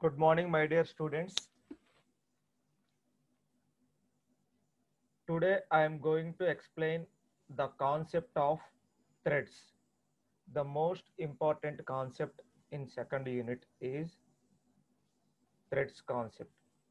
Good morning, my dear students. Today I am going to explain the concept of threads. The most important concept in second unit is threads concept.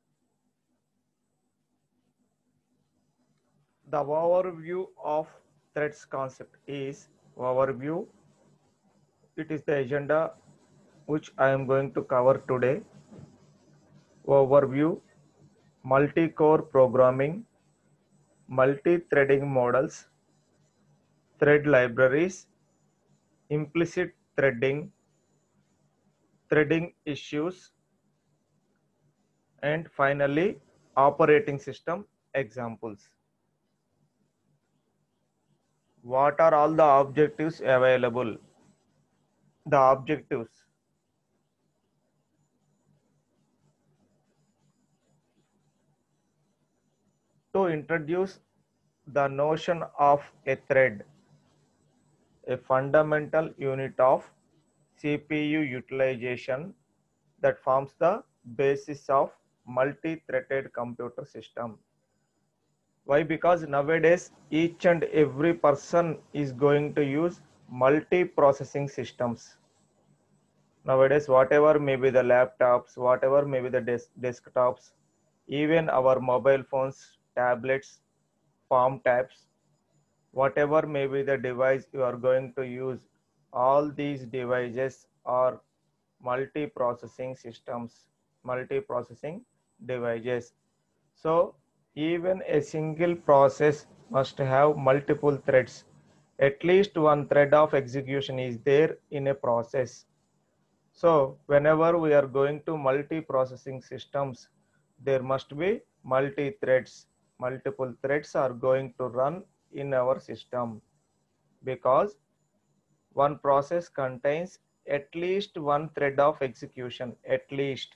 The overview of threads concept is overview. It is the agenda which I am going to cover today. Overview, multi-core programming, multi-threading models, thread libraries, implicit threading, threading issues, and finally operating system examples. What are all the objectives available? The objectives to introduce the notion of a thread, a fundamental unit of CPU utilization that forms the basis of multi-threaded computer system. Why? Because nowadays each and every person is going to use multi-processing systems. Nowadays, whatever may be the laptops, whatever may be the des- desktops, even our mobile phones, tablets, palm tabs, whatever may be the device you are going to use, all these devices are multi-processing systems, multi-processing devices. So even a single process must have multiple threads. At least one thread of execution is there in a process. So whenever we are going to multi-processing systems, there must be multi-threads multiple threads are going to run in our system because one process contains at least one thread of execution at least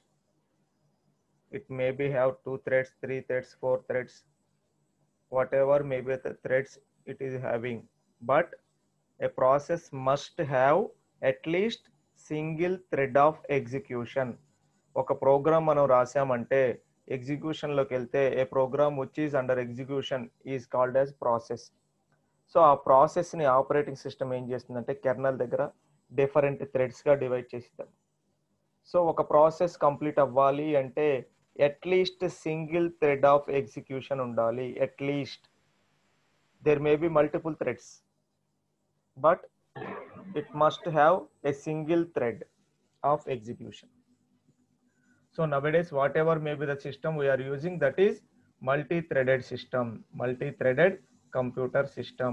it may be have two threads three threads four threads whatever may be the threads it is having but a process must have at least single thread of execution ఒక program మనం రాసామంటే ఎగ్జిక్యూషన్లోకి వెళ్తే a program which is under execution is called as process so ఆ ప్రాసెస్ని operating system ఏం చేస్తుందంటే kernel దగ్గర డిఫరెంట్ థ్రెడ్స్గా డివైడ్ చేసిద్దాం సో ఒక ప్రాసెస్ కంప్లీట్ అవ్వాలి అంటే at least single thread of execution ఉండాలి at least there may be multiple threads but it must have a single thread of execution. So nowadays, whatever may be the system we are using, that is multi-threaded system, multi-threaded computer system.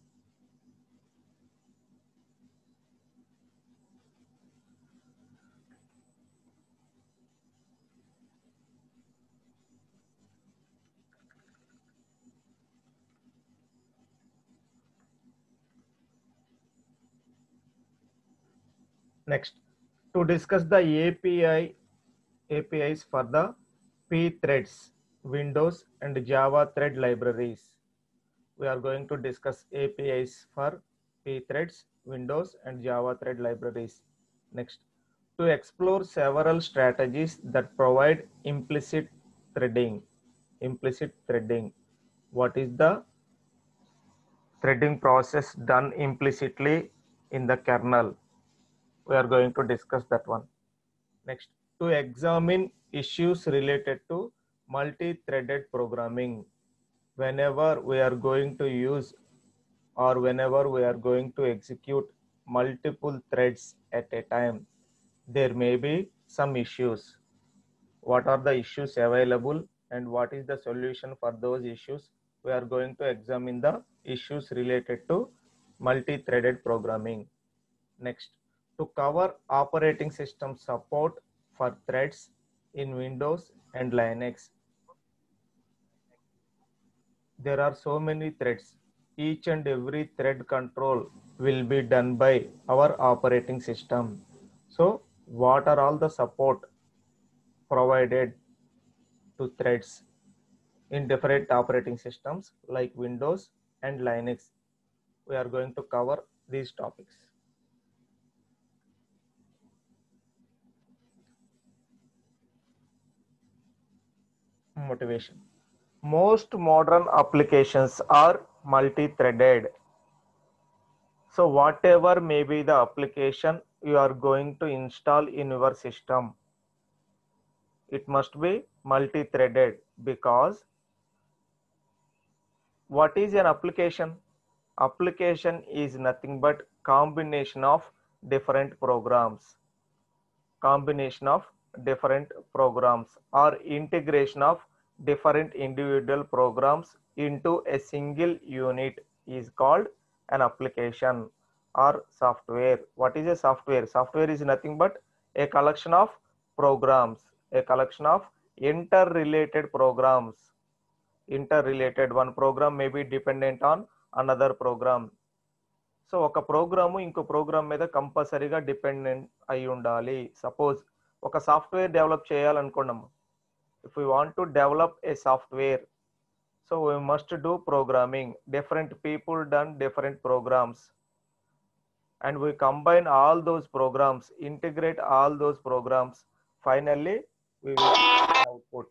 Next, to discuss the API APIs for the P threads, Windows and Java thread libraries. We are going to discuss APIs for P threads, Windows and Java thread libraries. Next, to explore several strategies that provide implicit threading. Implicit threading. What is the threading process done implicitly in the kernel? we are going to discuss that one. Next, to examine issues related to multi-threaded programming. Whenever we are going to use or whenever we are going to execute multiple threads at a time, there may be some issues. What are the issues available and what is the solution for those issues? We are going to examine the issues related to multi-threaded programming. Next, to cover operating system support for threads in Windows and Linux. There are so many threads. Each and every thread control will be done by our operating system. So what are all the support provided to threads in different operating systems like Windows and Linux? We are going to cover these topics. motivation. Most modern applications are multi-threaded. So whatever may be the application you are going to install in your system, it must be multi-threaded because what is an application? Application is nothing but combination of different programs. Combination of different programs or integration of different individual programs into a single unit is called an application or software. What is a software? Software is nothing but a collection of programs, a collection of interrelated programs. Interrelated one program may be dependent on another program. So ఒక program ఇంకో program మీద కంపల్సరీగా dependent అయి ఉండాలి suppose ఒక software develop చేయాలనుకున్నాము if you want to develop a software so we must do programming different people done different programs and we combine all those programs integrate all those programs finally we output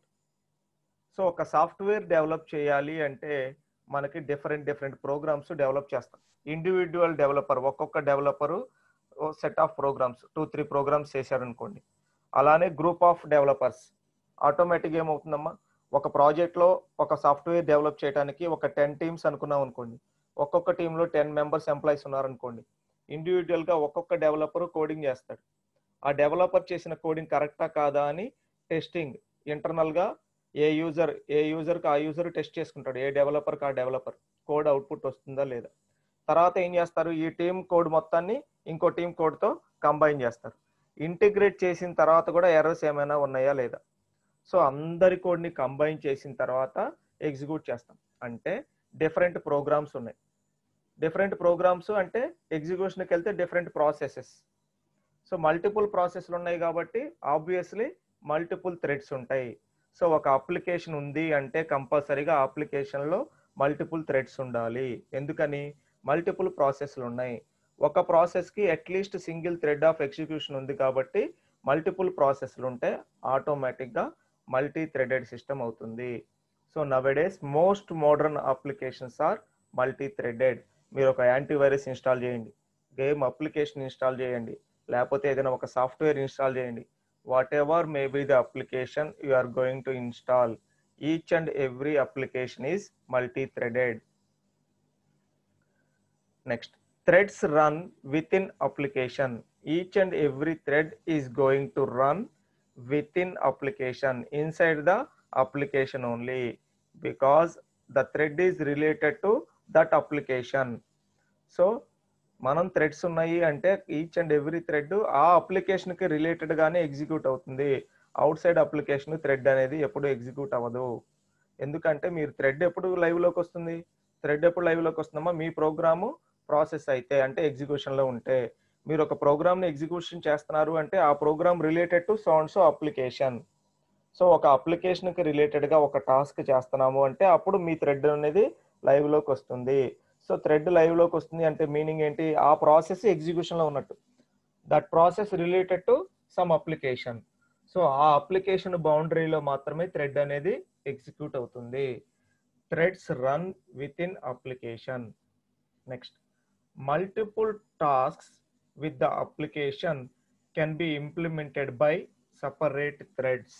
so ఒక software develop చేయాలి అంటే మనకి different different programs develop చేస్తాం individual developer ఒక్కొక్క developer set of programs two three programmes చేశారనుకోండి అలానే group of developers automatic ఏమవుతుందమ్మా ఒక ప్రాజెక్ట్లో ఒక సాఫ్ట్వేర్ డెవలప్ చేయడానికి ఒక టెన్ టీమ్స్ అనుకున్నాం అనుకోండి ఒక్కొక్క టీంలో టెన్ మెంబర్స్ ఎంప్లాయీస్ ఉన్నారనుకోండి ఇండివిజువల్గా ఒక్కొక్క డెవలపర్ కోడింగ్ చేస్తాడు ఆ డెవలపర్ చేసిన కోడింగ్ కరెక్టా కాదా అని టెస్టింగ్ ఇంటర్నల్గా ఏ యూజర్ ఏ యూజర్కి ఆ యూజర్ టెస్ట్ చేసుకుంటాడు ఏ డెవలపర్కి ఆ డెవలపర్ కోడ్ అవుట్పుట్ వస్తుందా లేదా తర్వాత ఏం చేస్తారు ఈ టీం కోడ్ మొత్తాన్ని ఇంకో టీం కోడ్తో కంబైన్ చేస్తారు ఇంటిగ్రేట్ చేసిన తర్వాత కూడా ఎర్రర్స్ ఏమైనా ఉన్నాయా లేదా సో అందరి కోడ్ని కంబైన్ చేసిన తర్వాత ఎగ్జిక్యూట్ చేస్తాం అంటే డిఫరెంట్ ప్రోగ్రామ్స్ ఉన్నాయి డిఫరెంట్ ప్రోగ్రామ్స్ అంటే ఎగ్జిక్యూషన్కి వెళ్తే డిఫరెంట్ ప్రాసెసెస్ సో మల్టిపుల్ ప్రాసెస్లు ఉన్నాయి కాబట్టి ఆబ్వియస్లీ మల్టిపుల్ థ్రెడ్స్ ఉంటాయి సో ఒక అప్లికేషన్ ఉంది అంటే కంపల్సరీగా అప్లికేషన్లో మల్టిపుల్ థ్రెడ్స్ ఉండాలి ఎందుకని మల్టిపుల్ ప్రాసెస్లు ఉన్నాయి ఒక ప్రాసెస్కి at least single thread of execution ఉంది కాబట్టి మల్టిపుల్ ప్రాసెస్లు ఉంటే ఆటోమేటిక్గా మల్టీ థ్రెడెడ్ సిస్టమ్ అవుతుంది so nowadays most modern applications are multi threaded మీరు ఒక యాంటీవైరస్ ఇన్స్టాల్ చేయండి గేమ్ అప్లికేషన్ ఇన్స్టాల్ చేయండి లేకపోతే ఏదైనా ఒక సాఫ్ట్వేర్ ఇన్స్టాల్ చేయండి whatever may be the application you are going to install each and every application is multi threaded next threads run within application each and every thread is going to run within application inside the application only because the thread is related to that application so మనం threads ఉన్నాయి అంటే each and every thread ఆ అప్లికేషన్కి రిలేటెడ్గానే execute అవుతుంది outside application thread అనేది ఎప్పుడు execute అవ్వదు ఎందుకంటే మీరు థ్రెడ్ ఎప్పుడు లైవ్లోకి వస్తుంది థ్రెడ్ ఎప్పుడు లైవ్లోకి వస్తుందమ్మా మీ ప్రోగ్రాము ప్రాసెస్ అయితే అంటే ఎగ్జిక్యూషన్లో ఉంటే మీరు ఒక ప్రోగ్రామ్ని ఎగ్జిక్యూషన్ చేస్తున్నారు అంటే ఆ program related to sounds application so ఒక అప్లికేషన్కి రిలేటెడ్గా ఒక టాస్క్ చేస్తున్నాము అంటే అప్పుడు మీ థ్రెడ్ అనేది లైవ్లోకి వస్తుంది సో థ్రెడ్ లైవ్లోకి వస్తుంది అంటే మీనింగ్ ఏంటి ఆ ప్రాసెస్ ఎగ్జిక్యూషన్లో ఉన్నట్టు that process related to some application so ఆ అప్లికేషన్ బౌండరీలో మాత్రమే థ్రెడ్ అనేది ఎగ్జిక్యూట్ అవుతుంది threads run within application next multiple tasks with the application can be implemented by separate threads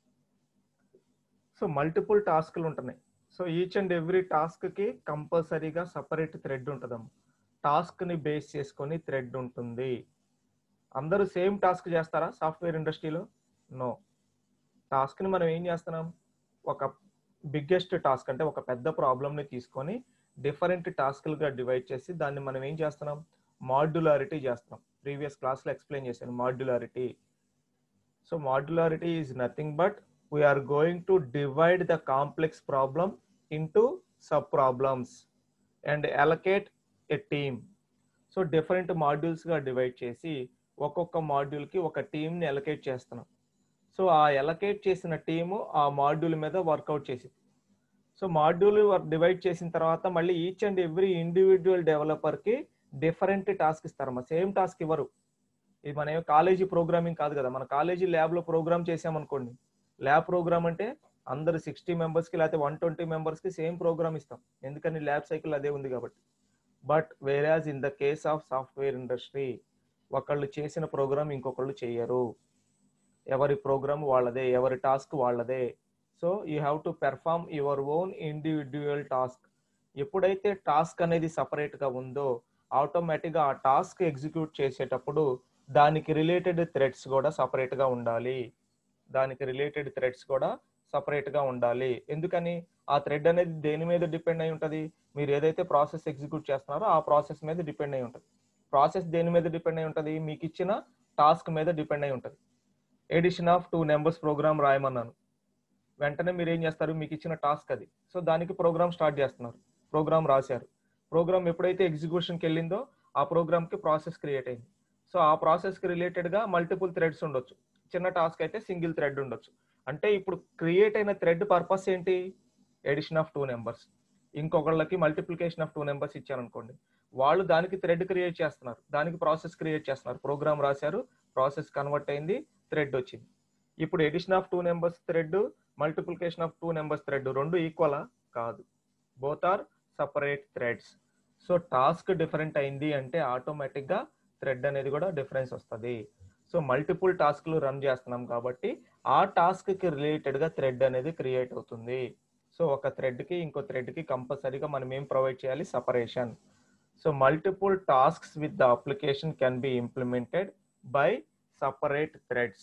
so multiple టాస్క్లు ఉంటున్నాయి సో ఈచ్ అండ్ ఎవ్రీ టాస్క్కి కంపల్సరీగా separate thread ఉంటుందమ్మ టాస్క్ని బేస్ చేసుకొని థ్రెడ్ ఉంటుంది అందరూ సేమ్ టాస్క్ చేస్తారా సాఫ్ట్వేర్ ఇండస్ట్రీలో నో టాస్క్ని మనం ఏం చేస్తున్నాం ఒక బిగ్గెస్ట్ టాస్క్ అంటే ఒక పెద్ద ప్రాబ్లమ్ని తీసుకొని డిఫరెంట్ టాస్క్లుగా డివైడ్ చేసి దాన్ని మనం ఏం చేస్తున్నాం మాడ్యులారిటీ చేస్తున్నాం ప్రీవియస్ క్లాస్లో ఎక్స్ప్లెయిన్ చేశాను modularity so modularity is nothing but we are going to divide the complex problem into sub problems and allocate a team so different మాడ్యూల్స్గా డివైడ్ చేసి ఒక్కొక్క మాడ్యూల్కి ఒక టీమ్ని అలకేట్ చేస్తున్నాం సో ఆ అలకేట్ చేసిన టీము ఆ మాడ్యూల్ మీద వర్కౌట్ చేసింది సో మాడ్యూల్ డివైడ్ చేసిన తర్వాత మళ్ళీ ఈచ్ అండ్ ఎవ్రీ ఇండివిజువల్ డెవలపర్కి డిఫరెంట్ టాస్క్ ఇస్తారమ్మా సేమ్ టాస్క్ ఇవ్వరు ఇది మన కాలేజీ ప్రోగ్రామింగ్ కాదు కదా మన కాలేజీ ల్యాబ్లో ప్రోగ్రామ్ చేసామనుకోండి ల్యాబ్ ప్రోగ్రామ్ అంటే అందరు సిక్స్టీ మెంబర్స్కి లేకపోతే వన్ ట్వంటీ మెంబర్స్కి సేమ్ ప్రోగ్రామ్ ఇస్తాం ఎందుకని ల్యాబ్ సైకిల్ అదే ఉంది కాబట్టి but whereas in the case of software industry ఒకళ్ళు చేసిన ప్రోగ్రామ్ ఇంకొకళ్ళు చేయరు ఎవరి ప్రోగ్రామ్ వాళ్ళదే ఎవరి టాస్క్ వాళ్ళదే so you have to perform your own individual task ఎప్పుడైతే టాస్క్ అనేది సపరేట్గా ఉందో ఆటోమేటిక్గా ఆ టాస్క్ ఎగ్జిక్యూట్ చేసేటప్పుడు దానికి రిలేటెడ్ థ్రెడ్స్ కూడా సపరేట్గా ఉండాలి దానికి రిలేటెడ్ థ్రెడ్స్ కూడా సపరేట్గా ఉండాలి ఎందుకని ఆ థ్రెడ్ అనేది దేని మీద డిపెండ్ అయి ఉంటుంది మీరు ఏదైతే ప్రాసెస్ ఎగ్జిక్యూట్ చేస్తున్నారో ఆ ప్రాసెస్ మీద డిపెండ్ అయి ఉంటుంది ప్రాసెస్ దేని మీద డిపెండ్ అయి ఉంటుంది మీకు ఇచ్చిన టాస్క్ మీద డిపెండ్ అయి ఉంటుంది addition of two numbers program రాయమన్నాను వెంటనే మీరు ఏం చేస్తారు మీకు ఇచ్చిన టాస్క్ అది సో దానికి ప్రోగ్రామ్ స్టార్ట్ చేస్తున్నారు ప్రోగ్రామ్ రాశారు ప్రోగ్రామ్ ఎప్పుడైతే ఎగ్జిక్యూషన్కి వెళ్ళిందో ఆ ప్రోగ్రామ్కి ప్రాసెస్ క్రియేట్ అయింది సో ఆ ప్రాసెస్కి రిలేటెడ్గా మల్టిపుల్ థ్రెడ్స్ ఉండొచ్చు చిన్న టాస్క్ అయితే సింగిల్ థ్రెడ్ ఉండొచ్చు అంటే ఇప్పుడు క్రియేట్ అయిన థ్రెడ్ పర్పస్ ఏంటి ఎడిషన్ ఆఫ్ టూ నెంబర్స్ ఇంకొకళ్ళకి మల్టిప్లికేషన్ ఆఫ్ టూ నెంబర్స్ ఇచ్చారనుకోండి వాళ్ళు దానికి థ్రెడ్ క్రియేట్ చేస్తున్నారు దానికి ప్రాసెస్ క్రియేట్ చేస్తున్నారు ప్రోగ్రామ్ రాశారు ప్రాసెస్ కన్వర్ట్ అయింది థ్రెడ్ వచ్చింది ఇప్పుడు addition of two numbers thread multiplication of two numbers thread రెండు ఈక్వలా కాదు both are separate threads so task different అయింది అంటే ఆటోమేటిక్గా థ్రెడ్ అనేది కూడా డిఫరెన్స్ వస్తుంది సో మల్టిపుల్ టాస్క్లు రన్ చేస్తున్నాం కాబట్టి ఆ టాస్క్కి రిలేటెడ్గా థ్రెడ్ అనేది క్రియేట్ అవుతుంది సో ఒక థ్రెడ్కి ఇంకో థ్రెడ్కి కంపల్సరీగా మనం ఏం ప్రొవైడ్ చేయాలి separation so multiple tasks with the application can be implemented by separate threads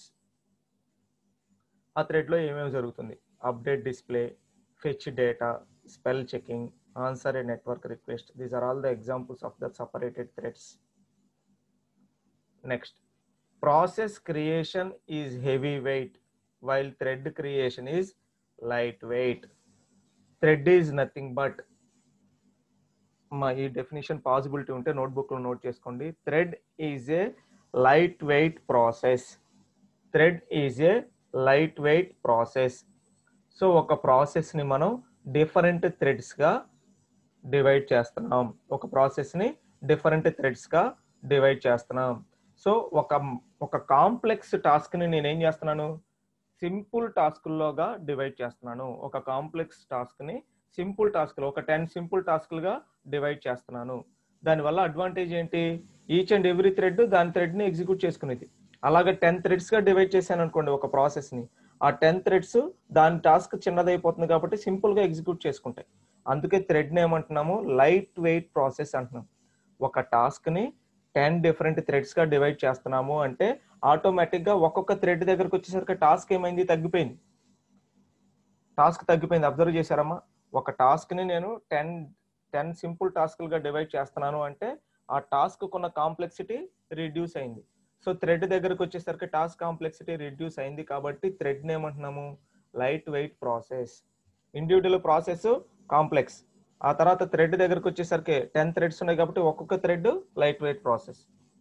ఆ థ్రెడ్లో ఏమేమి జరుగుతుంది update display fetch data spell checking answer a network request these are all the examples of the separated threads next process creation is heavy weight while thread creation is light weight thread is nothing but మా ఈ definition possibility ఉంటే నోట్బుక్లో note చేసుకోండి thread is a light weight process thread is a light weight process so ఒక ప్రాసెస్ని మనం different థ్రెడ్స్గా divide చేస్తున్నాం ఒక ప్రాసెస్ని డిఫరెంట్ థ్రెడ్స్గా డివైడ్ చేస్తున్నాం సో ఒక ఒక కాంప్లెక్స్ టాస్క్ని నేను ఏం చేస్తున్నాను సింపుల్ టాస్క్లోగా డివైడ్ చేస్తున్నాను ఒక కాంప్లెక్స్ టాస్క్ని సింపుల్ టాస్క్లో ఒక టెన్ సింపుల్ టాస్క్లుగా డివైడ్ చేస్తున్నాను దానివల్ల అడ్వాంటేజ్ ఏంటి ఈచ్ అండ్ ఎవ్రీ థ్రెడ్ దాని థ్రెడ్ని ఎగ్జిక్యూట్ చేసుకునేది అలాగే టెన్ థ్రెడ్స్గా డివైడ్ చేశాను అనుకోండి ఒక ప్రాసెస్ని ఆ టెన్ థ్రెడ్స్ దాని టాస్క్ చిన్నదైపోతుంది కాబట్టి సింపుల్గా ఎగ్జిక్యూట్ చేసుకుంటాయి అందుకే థ్రెడ్ని ఏమంటున్నాము లైట్ వెయిట్ ప్రాసెస్ అంటున్నాం ఒక టాస్క్ని టెన్ డిఫరెంట్ థ్రెడ్స్గా డివైడ్ చేస్తున్నాము అంటే ఆటోమేటిక్గా ఒక్కొక్క థ్రెడ్ దగ్గరకు వచ్చేసరికి టాస్క్ ఏమైంది తగ్గిపోయింది టాస్క్ తగ్గిపోయింది అబ్జర్వ్ చేశారమ్మా ఒక టాస్క్ని నేను టెన్ టెన్ సింపుల్ టాస్క్లుగా డివైడ్ చేస్తున్నాను అంటే ఆ టాస్క్ ఉన్న కాంప్లెక్సిటీ రిడ్యూస్ అయింది సో థ్రెడ్ దగ్గరకు వచ్చేసరికి టాస్క్ కాంప్లెక్సిటీ రిడ్యూస్ అయింది కాబట్టి థ్రెడ్ ఏమంటున్నాము light weight process individual process complex ఆ తర్వాత థ్రెడ్ దగ్గరకు వచ్చేసరికి టెన్ థ్రెడ్స్ ఉన్నాయి కాబట్టి ఒక్కొక్క thread light weight process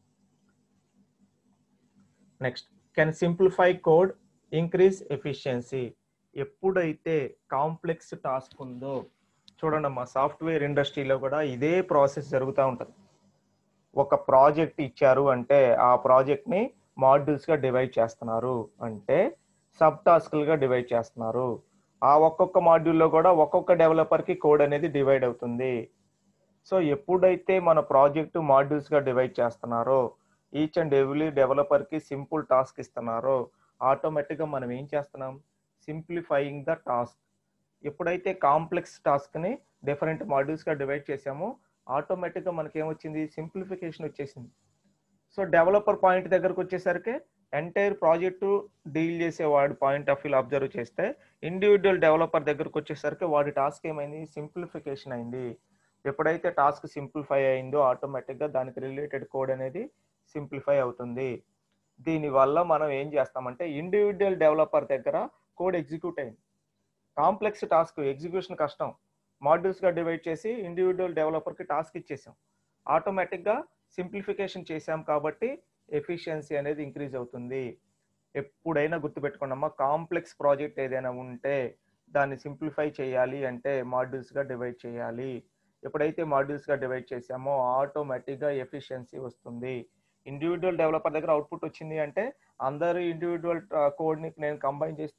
next can simplify code increase efficiency ఎప్పుడైతే కాంప్లెక్స్ టాస్క్ ఉందో చూడండి అమ్మా సాఫ్ట్వేర్ ఇండస్ట్రీలో కూడా ఇదే ప్రాసెస్ జరుగుతూ ఉంటుంది ఒక ప్రాజెక్ట్ ఇచ్చారు అంటే ఆ ప్రాజెక్ట్ని మాడ్యూల్స్గా డివైడ్ చేస్తున్నారు అంటే సబ్ టాస్క్లుగా డివైడ్ చేస్తున్నారు ఆ ఒక్కొక్క మాడ్యూల్లో కూడా ఒక్కొక్క డెవలపర్కి కోడ్ అనేది డివైడ్ అవుతుంది సో ఎప్పుడైతే మన ప్రాజెక్టు మాడ్యూల్స్గా డివైడ్ చేస్తున్నారో ఈచ్ అండ్ ఎవ్రీ డెవలపర్కి సింపుల్ టాస్క్ ఇస్తున్నారో ఆటోమేటిక్గా మనం ఏం చేస్తున్నాం సింప్లిఫైయింగ్ ద టాస్క్ ఎప్పుడైతే కాంప్లెక్స్ టాస్క్ని డిఫరెంట్ మాడ్యూల్స్గా డివైడ్ చేసామో ఆటోమేటిక్గా మనకి ఏమొచ్చింది సింప్లిఫికేషన్ వచ్చేసింది సో డెవలపర్ పాయింట్ దగ్గరకు వచ్చేసరికి ఎంటైర్ ప్రాజెక్టు డీల్ చేసే వాడి పాయింట్ ఆఫ్ వ్యూ అబ్జర్వ్ చేస్తే ఇండివిజువల్ డెవలపర్ దగ్గరకు వచ్చేసరికి వాడి టాస్క్ ఏమైంది సింప్లిఫికేషన్ అయింది ఎప్పుడైతే టాస్క్ సింప్లిఫై అయిందో ఆటోమేటిక్గా దానికి రిలేటెడ్ కోడ్ అనేది సింప్లిఫై అవుతుంది దీనివల్ల మనం ఏం చేస్తామంటే ఇండివిజువల్ డెవలపర్ దగ్గర కోడ్ ఎగ్జిక్యూట్ అయింది కాంప్లెక్స్ టాస్క్ ఎగ్జిక్యూషన్ కష్టం మాడ్యూల్స్గా డివైడ్ చేసి ఇండివిజువల్ డెవలపర్కి టాస్క్ ఇచ్చేసాం ఆటోమేటిక్గా సింప్లిఫికేషన్ చేసాం కాబట్టి ఎఫిషియన్సీ అనేది ఇంక్రీజ్ అవుతుంది ఎప్పుడైనా గుర్తుపెట్టుకోండమ్మా కాంప్లెక్స్ ప్రాజెక్ట్ ఏదైనా ఉంటే దాన్ని సింప్లిఫై చేయాలి అంటే మాడ్యూల్స్గా డివైడ్ చేయాలి ఎప్పుడైతే మాడ్యూల్స్గా డివైడ్ చేసామో ఆటోమేటిక్గా ఎఫిషియన్సీ వస్తుంది ఇండివిజువల్ డెవలపర్ దగ్గర అవుట్పుట్ వచ్చింది అంటే అందరు ఇండివిజువల్ కోడ్ని నేను కంబైన్ చేస్తే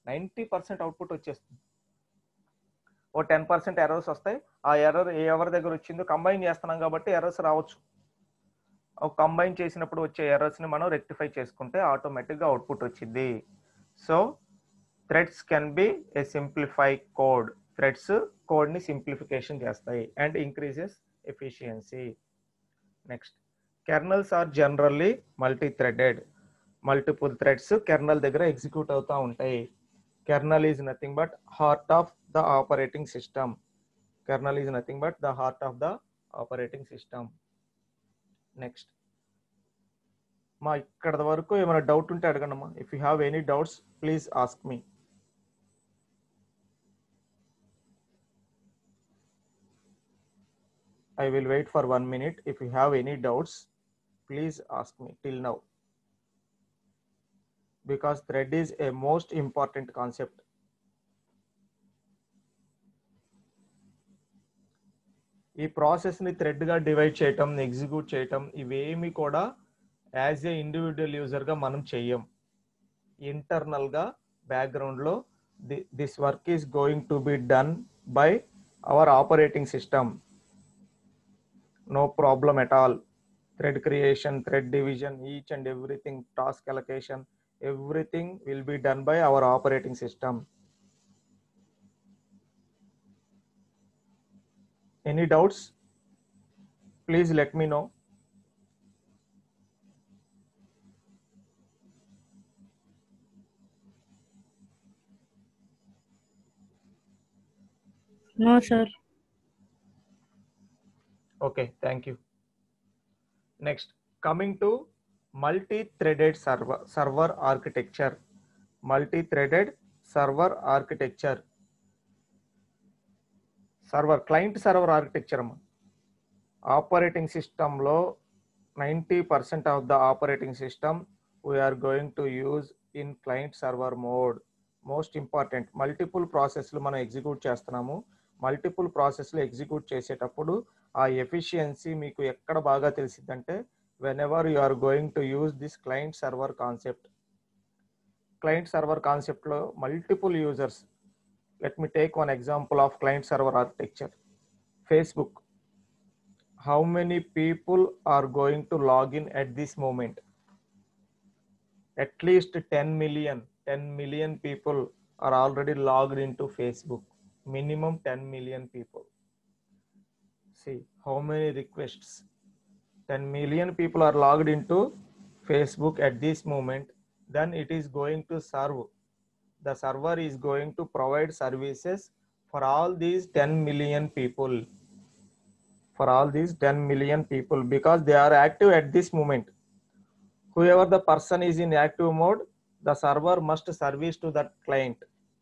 నైంటీ పర్సెంట్ అవుట్పుట్ వచ్చేస్తుంది ఓ టెన్ పర్సెంట్ ఎర్రర్స్ వస్తాయి ఆ ఎర్రర్ ఏ ఎవరి దగ్గర వచ్చిందో కంబైన్ చేస్తున్నాం కాబట్టి ఎర్రర్స్ రావచ్చు కంబైన్ చేసినప్పుడు వచ్చే ఎర్రర్స్ని మనం రెక్టిఫై చేసుకుంటే ఆటోమేటిక్గా అవుట్పుట్ వచ్చింది so threads can be a simplify code threads కోడ్ని సింప్లిఫికేషన్ చేస్తాయి and increases efficiency next kernels are generally multi threaded multiple threads kernel దగ్గర ఎగ్జిక్యూట్ అవుతూ ఉంటాయి kernel is nothing but heart of the operating system kernel is nothing but the heart of the operating system next మా ఇక్కడ వరకు ఏమైనా doubt ఉంటే అడగండి అమ్మా if you have any doubts please ask me I will wait for one minute. If you have any doubts, please ask me till now. Because thread is a most important concept. ఈ ప్రాసెస్ని థ్రెడ్గా divide చేయటం execute చేయటం ఇవేమి కూడా as a individual యూజర్గా మనం చెయ్యం ఇంటర్నల్గా బ్యాక్గ్రౌండ్లో this work is going to be done by our operating system no problem at all thread creation thread division each and everything task allocation everything will be done by our operating system any doubts please let me know No, sir. okay thank you next coming to multi-threaded server server architecture multi-threaded server architecture server client server architecture అమ్మా ఆపరేటింగ్ సిస్టంలో ninety percent of the operating system we're going to use in client server mode most important multiple ప్రాసెస్లు మనం execute చేస్తున్నాము multiple ప్రాసెస్లు execute చేసేటప్పుడు ఆ efficiency మీకు ఎక్కడ బాగా తెలిసిందంటే whenever you are going to use this client server concept client server కాన్సెప్ట్లో multiple users let me take one example of client server architecture facebook how many people are going to log in at this moment at least 10 million 10 million people are already logged into facebook minimum 10 million people see how many requests 10 million people are logged into facebook at this moment then it is going to serve the server is going to provide services for all these 10 million people for all these 10 million people because they are active at this moment whoever the person is in active mode the server must service to that client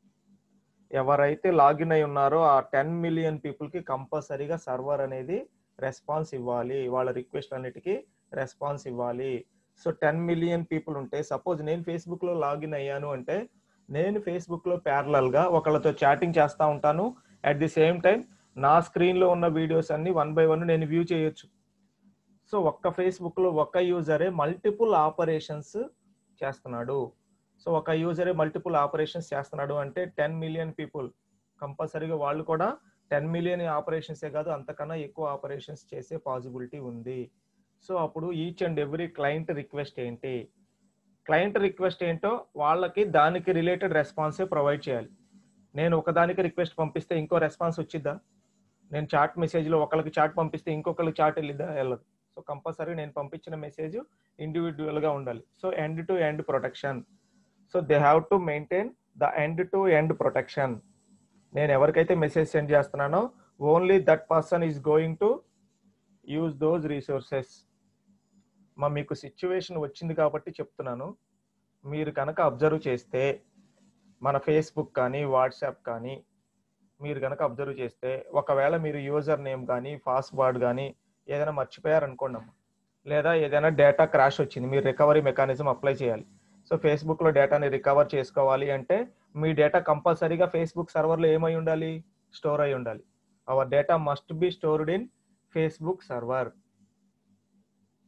ఎవరైతే login అయి ఉన్నారో ఆ ten million పీపుల్కి కంపల్సరీగా server అనేది response ఇవ్వాలి వాళ్ళ request అన్నిటికీ రెస్పాన్స్ ఇవ్వాలి సో టెన్ మిలియన్ పీపుల్ ఉంటే సపోజ్ నేను ఫేస్బుక్లో లాగిన్ అయ్యాను అంటే నేను ఫేస్బుక్లో ప్యారలల్గా ఒకళ్ళతో చాటింగ్ చేస్తూ ఉంటాను అట్ ది సేమ్ టైం నా స్క్రీన్లో ఉన్న వీడియోస్ అన్ని వన్ బై వన్ నేను వ్యూ చేయొచ్చు సో ఒక్క ఫేస్బుక్లో ఒక్క యూజరే మల్టిపుల్ ఆపరేషన్స్ చేస్తున్నాడు సో ఒక యూజరే మల్టిపుల్ ఆపరేషన్స్ చేస్తున్నాడు అంటే టెన్ మిలియన్ పీపుల్ కంపల్సరీగా వాళ్ళు కూడా టెన్ మిలియన్ ఆపరేషన్సే కాదు అంతకన్నా ఎక్కువ ఆపరేషన్స్ చేసే పాసిబిలిటీ ఉంది సో అప్పుడు each and every client request ఏంటి క్లయింట్ రిక్వెస్ట్ ఏంటో వాళ్ళకి దానికి రిలేటెడ్ రెస్పాన్సే ప్రొవైడ్ చేయాలి నేను ఒకదానికి రిక్వెస్ట్ పంపిస్తే ఇంకో రెస్పాన్స్ వచ్చిద్దా నేను చాట్ మెసేజ్లో ఒకరికి చాట్ పంపిస్తే ఇంకొకరికి చాట్ వెళ్ళిద్దా వెళ్ళదు సో కంపల్సరీ నేను పంపించిన మెసేజ్ ఇండివిజువల్గా ఉండాలి so end to end protection so they have to maintain the end to end protection నేను ఎవరికైతే మెసేజ్ సెండ్ చేస్తున్నానో only that person is going to use those resources మా మీకు సిచ్యువేషన్ వచ్చింది కాబట్టి చెప్తున్నాను మీరు కనుక అబ్జర్వ్ చేస్తే మన ఫేస్బుక్ కానీ వాట్సాప్ కానీ మీరు కనుక అబ్జర్వ్ చేస్తే ఒకవేళ మీరు యూజర్ నేమ్ కానీ పాస్వర్డ్ కానీ ఏదైనా మర్చిపోయారనుకోండి అమ్మ లేదా ఏదైనా డేటా క్రాష్ వచ్చింది మీరు రికవరీ మెకానిజం అప్లై చేయాలి సో ఫేస్బుక్లో డేటాని రికవర్ చేసుకోవాలి అంటే మీ డేటా కంపల్సరీగా ఫేస్బుక్ సర్వర్లో ఏమై ఉండాలి స్టోర్ అయి ఉండాలి our data must be stored in Facebook server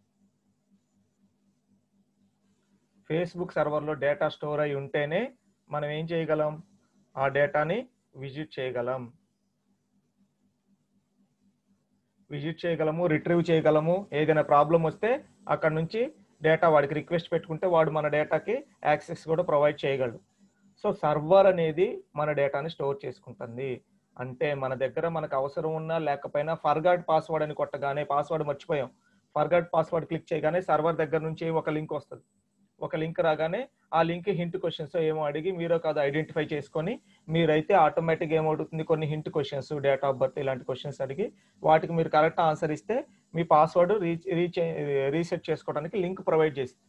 ఫేస్బుక్ సర్వర్లో డేటా స్టోర్ అయి ఉంటేనే మనం ఏం చేయగలం ఆ డేటాని విజిట్ చేయగలం విజిట్ చేయగలము రిట్రీవ్ చేయగలము ఏదైనా ప్రాబ్లం వస్తే అక్కడ నుంచి డేటా వాడికి రిక్వెస్ట్ పెట్టుకుంటే వాడు మన డేటాకి యాక్సెస్ కూడా ప్రొవైడ్ చేయగలడు సో సర్వర్ అనేది మన డేటాని స్టోర్ చేసుకుంటుంది అంటే మన దగ్గర మనకు అవసరం ఉన్నా లేకపోయినా ఫర్గాట్ పాస్వర్డ్ అని కొట్టగానే పాస్వర్డ్ మర్చిపోయాం ఫర్గాట్ పాస్వర్డ్ క్లిక్ చేయగానే సర్వర్ దగ్గర నుంచి ఒక లింక్ వస్తుంది ఒక లింక్ రాగానే ఆ లింక్ హింట్ క్వశ్చన్స్ ఏమో అడిగి మీరు కాదు ఐడెంటిఫై చేసుకొని మీరైతే ఆటోమేటిక్ ఏమవుతుంది కొన్ని hint questions date of birth ఇలాంటి క్వశ్చన్స్ అడిగి వాటికి మీరు కరెక్ట్ ఆన్సర్ ఇస్తే మీ పాస్వర్డ్ రీచ్ రీచ్ రీసెట్ చేసుకోవడానికి లింక్ ప్రొవైడ్ చేస్తుంది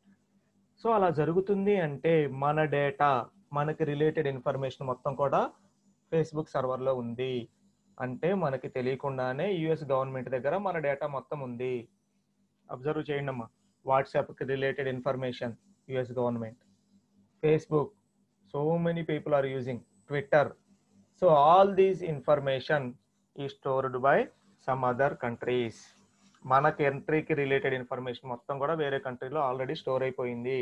సో అలా జరుగుతుంది అంటే మన డేటా మనకి రిలేటెడ్ ఇన్ఫర్మేషన్ మొత్తం కూడా ఫేస్బుక్ సర్వర్లో ఉంది అంటే మనకి తెలియకుండానే యుఎస్ గవర్నమెంట్ దగ్గర మన డేటా మొత్తం ఉంది అబ్జర్వ్ చేయండి అమ్మా వాట్సాప్కి related information US government Facebook so many people are using Twitter so all these information ఈ stored by some other countries మన కంట్రీకి రిలేటెడ్ ఇన్ఫర్మేషన్ మొత్తం కూడా వేరే కంట్రీలో ఆల్రెడీ స్టోర్ అయిపోయింది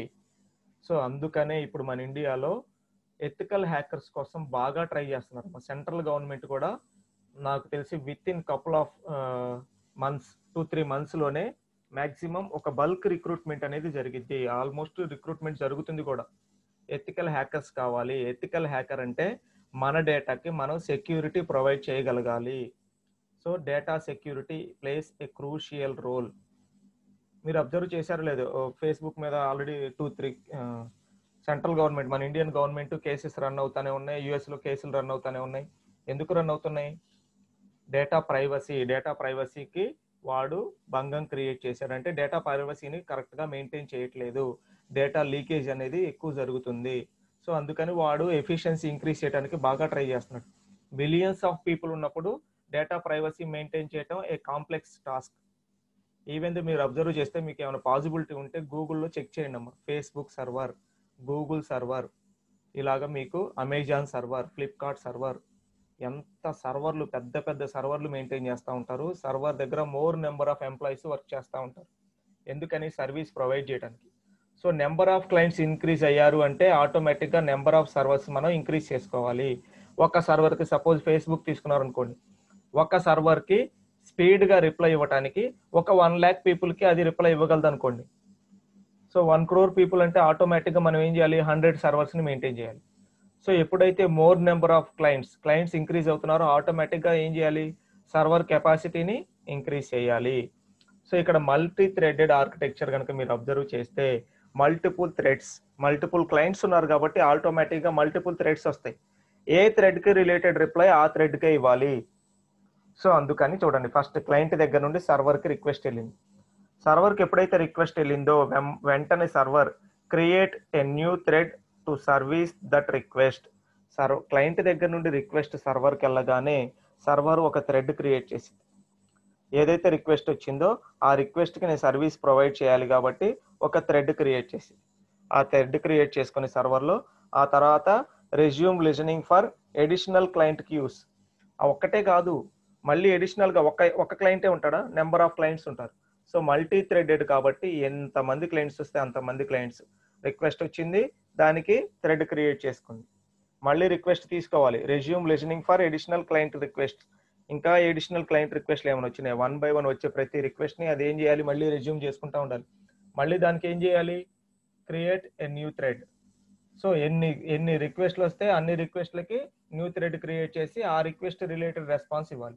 సో అందుకనే ఇప్పుడు మన ఇండియాలో ఎథికల్ హ్యాకర్స్ కోసం బాగా ట్రై చేస్తున్నారు మా సెంట్రల్ గవర్నమెంట్ కూడా నాకు తెలిసి within couple of months two three మంత్స్లోనే మాక్సిమం ఒక బల్క్ రిక్రూట్మెంట్ అనేది జరిగింది ఆల్మోస్ట్ రిక్రూట్మెంట్ జరుగుతుంది కూడా ఎథికల్ హ్యాకర్స్ కావాలి ఎథికల్ హ్యాకర్ అంటే మన డేటాకి మనం సెక్యూరిటీ ప్రొవైడ్ చేయగలగాలి so data security plays a crucial role మీరు అబ్జర్వ్ చేశారో లేదు ఫేస్బుక్ మీద already two three central government మన ఇండియన్ గవర్నమెంట్ కేసెస్ రన్ అవుతానే ఉన్నాయి యుఎస్లో కేసులు రన్ అవుతానే ఉన్నాయి ఎందుకు రన్ అవుతున్నాయి డేటా ప్రైవసీ డేటా ప్రైవసీకి వాడు భంగం క్రియేట్ చేశాడు అంటే డేటా ప్రైవసీని కరెక్ట్గా మెయింటైన్ చేయట్లేదు డేటా లీకేజ్ అనేది ఎక్కువ జరుగుతుంది సో అందుకని వాడు ఎఫిషియన్సీ ఇంక్రీజ్ చేయడానికి బాగా ట్రై చేస్తున్నాడు బిలియన్స్ ఆఫ్ పీపుల్ ఉన్నప్పుడు డేటా ప్రైవసీ మెయింటైన్ చేయడం ఏ కాంప్లెక్స్ టాస్క్ ఈవెన్ మీరు అబ్జర్వ్ చేస్తే మీకు ఏమైనా పాసిబిలిటీ ఉంటే గూగుల్లో చెక్ చేయండి అమ్మా ఫేస్బుక్ సర్వర్ గూగుల్ సర్వర్ ఇలాగ మీకు అమెజాన్ సర్వర్ ఫ్లిప్కార్ట్ సర్వర్ ఎంత సర్వర్లు పెద్ద పెద్ద సర్వర్లు మెయింటైన్ చేస్తూ ఉంటారు సర్వర్ దగ్గర more number of employees work చేస్తూ ఉంటారు ఎందుకని సర్వీస్ ప్రొవైడ్ చేయడానికి so number of clients increase అయ్యారు అంటే ఆటోమేటిక్గా నెంబర్ ఆఫ్ సర్వర్స్ మనం ఇంక్రీజ్ చేసుకోవాలి ఒక సర్వర్కి సపోజ్ ఫేస్బుక్ తీసుకున్నారు అనుకోండి ఒక సర్వర్కి స్పీడ్గా రిప్లై ఇవ్వడానికి ఒక వన్ ల్యాక్ పీపుల్కి అది రిప్లై ఇవ్వగలదు అనుకోండి సో వన్ క్రోర్ పీపుల్ అంటే ఆటోమేటిక్గా మనం ఏం చేయాలి హండ్రెడ్ సర్వర్స్ని మెయింటైన్ చేయాలి సో ఎప్పుడైతే more number of clients clients increase అవుతున్నారో ఆటోమేటిక్గా ఏం చేయాలి సర్వర్ కెపాసిటీని ఇంక్రీజ్ చేయాలి సో ఇక్కడ మల్టీ థ్రెడెడ్ ఆర్కిటెక్చర్ కనుక మీరు అబ్జర్వ్ చేస్తే మల్టిపుల్ థ్రెడ్స్ మల్టిపుల్ క్లయింట్స్ ఉన్నారు కాబట్టి ఆటోమేటిక్గా మల్టిపుల్ థ్రెడ్స్ వస్తాయి ఏ థ్రెడ్కి రిలేటెడ్ రిప్లై ఆ థ్రెడ్కే ఇవ్వాలి సో అందుకని చూడండి ఫస్ట్ క్లయింట్ దగ్గర నుండి సర్వర్కి రిక్వెస్ట్ వెళ్ళింది సర్వర్కి ఎప్పుడైతే రిక్వెస్ట్ వెళ్ళిందో వెంటనే server create a new thread to service that request serve client దగ్గర నుండి రిక్వెస్ట్ సర్వర్కి వెళ్ళగానే సర్వర్ ఒక థ్రెడ్ క్రియేట్ చేసింది ఏదైతే రిక్వెస్ట్ వచ్చిందో ఆ రిక్వెస్ట్కి నేను సర్వీస్ ప్రొవైడ్ చేయాలి కాబట్టి ఒక థ్రెడ్ క్రియేట్ చేసి ఆ థ్రెడ్ క్రియేట్ చేసుకుని సర్వర్లో ఆ తర్వాత resume listening for additional client queues ఆ ఒక్కటే కాదు మళ్ళీ అడిషనల్గా ఒక ఒక క్లయింటే ఉంటాడా నెంబర్ ఆఫ్ క్లయింట్స్ ఉంటారు సో మల్టీ థ్రెడెడ్ కాబట్టి ఎంతమంది క్లయింట్స్ వస్తే అంతమంది క్లయింట్స్ రిక్వెస్ట్ వచ్చింది దానికి థ్రెడ్ క్రియేట్ చేసుకుంది మళ్ళీ రిక్వెస్ట్ తీసుకోవాలి resume listening for additional client request ఇంకా ఎడిషనల్ క్లయింట్ రిక్వెస్ట్లు ఏమైనా వచ్చినాయి వన్ బై వన్ వచ్చే ప్రతి రిక్వెస్ట్ని అది ఏం చేయాలి మళ్ళీ రెజ్యూమ్ చేసుకుంటా ఉండాలి మళ్ళీ దానికి ఏం చేయాలి create a new thread so ఎన్ని ఎన్ని రిక్వెస్ట్లు వస్తే అన్ని రిక్వెస్ట్లకి న్యూ థ్రెడ్ క్రియేట్ చేసి ఆ రిక్వెస్ట్ రిలేటెడ్ రెస్పాన్స్ ఇవ్వాలి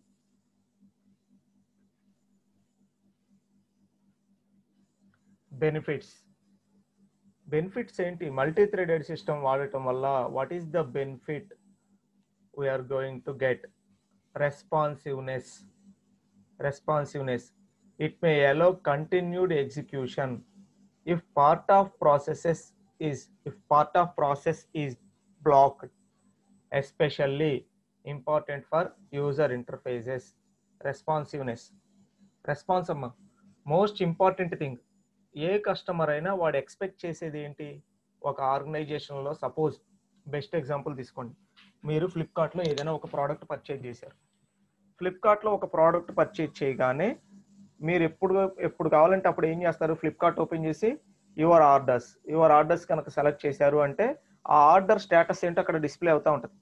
బెనిఫిట్స్ బెనిఫిట్స్ ఏంటి మల్టీ థ్రెడెడ్ సిస్టమ్ వాడటం వల్ల what is the benefit we're going to get responsiveness responsiveness it may allow continued execution if part of processes is if part of process is blocked especially important for user interfaces responsiveness response అమ్మ most important thing a customer అయినా వాడు expect చేసేది ఏంటి ఒక ఆర్గనైజేషన్లో suppose best example తీసుకోండి మీరు ఫ్లిప్కార్ట్లో ఏదైనా ఒక ప్రోడక్ట్ పర్చేజ్ చేశారు ఫ్లిప్కార్ట్లో ఒక ప్రోడక్ట్ పర్చేజ్ చేయగానే మీరు ఎప్పుడు ఎప్పుడు కావాలంటే అప్పుడు ఏం చేస్తారు ఫ్లిప్కార్ట్ ఓపెన్ చేసి యువర్ ఆర్డర్స్ యువర్ ఆర్డర్స్ కనుక సెలెక్ట్ చేశారు అంటే ఆ ఆర్డర్ స్టేటస్ ఏంటో అక్కడ డిస్ప్లే అవుతూ ఉంటుంది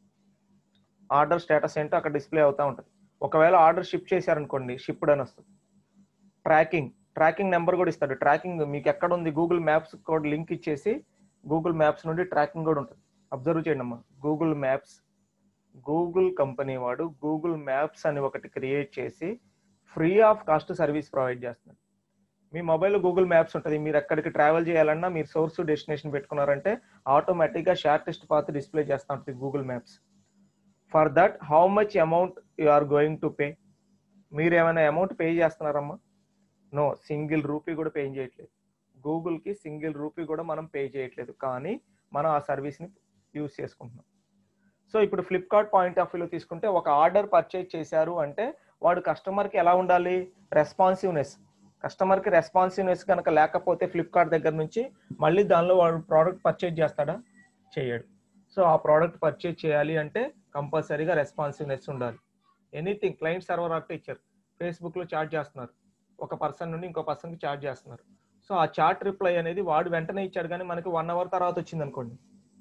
ఆర్డర్ స్టేటస్ ఏంటో అక్కడ డిస్ప్లే అవుతూ ఉంటుంది ఒకవేళ ఆర్డర్ షిప్ చేశారనుకోండి షిప్డ్ అని వస్తుంది ట్రాకింగ్ ట్రాకింగ్ నెంబర్ కూడా ఇస్తాడు ట్రాకింగ్ మీకు ఎక్కడ ఉంది గూగుల్ మ్యాప్స్ కూడా లింక్ ఇచ్చేసి గూగుల్ మ్యాప్స్ నుండి ట్రాకింగ్ కూడా ఉంటుంది అబ్జర్వ్ చేయండి అమ్మా గూగుల్ మ్యాప్స్ గూగుల్ కంపెనీ వాడు గూగుల్ మ్యాప్స్ అని ఒకటి క్రియేట్ చేసి free of cost service provide చేస్తున్నాడు మీ మొబైల్ గూగుల్ మ్యాప్స్ ఉంటుంది మీరు ఎక్కడికి ట్రావెల్ చేయాలన్నా మీరు సోర్స్ డెస్టినేషన్ పెట్టుకున్నారంటే ఆటోమేటిక్గా షార్టెస్ట్ పాత్ డిస్ప్లే చేస్తూ ఉంటుంది Google Maps for that how much amount you are going to pay మీరు ఏమైనా అమౌంట్ పే చేస్తున్నారమ్మా నో సింగిల్ రూపీ కూడా పే చేయట్లేదు గూగుల్కి సింగిల్ రూపీ కూడా మనం పే చేయట్లేదు కానీ మనం ఆ సర్వీస్ని యూజ్ చేసుకుంటున్నాం సో ఇప్పుడు ఫ్లిప్కార్ట్ పాయింట్ ఆఫ్ వ్యూలో తీసుకుంటే ఒక ఆర్డర్ పర్చేజ్ చేశారు అంటే వాడు కస్టమర్కి ఎలా ఉండాలి రెస్పాన్సివ్నెస్ కస్టమర్కి రెస్పాన్సివ్నెస్ కనుక లేకపోతే ఫ్లిప్కార్ట్ దగ్గర నుంచి మళ్ళీ దానిలో వాడు ప్రోడక్ట్ పర్చేజ్ చేస్తాడా చేయడు సో ఆ ప్రోడక్ట్ పర్చేజ్ చేయాలి అంటే కంపల్సరీగా రెస్పాన్సివ్నెస్ ఉండాలి ఎనీథింగ్ క్లయింట్ సర్వర్ ఆర్కిటెక్చర్ ఫేస్బుక్లో చార్జ్ చేస్తున్నారు ఒక పర్సన్ నుండి ఇంకో పర్సన్కి చార్జ్ చేస్తున్నారు సో ఆ చార్ట్ రిప్లై అనేది వాడు వెంటనే ఇచ్చాడు కానీ మనకి వన్ అవర్ తర్వాత వచ్చింది అనుకోండి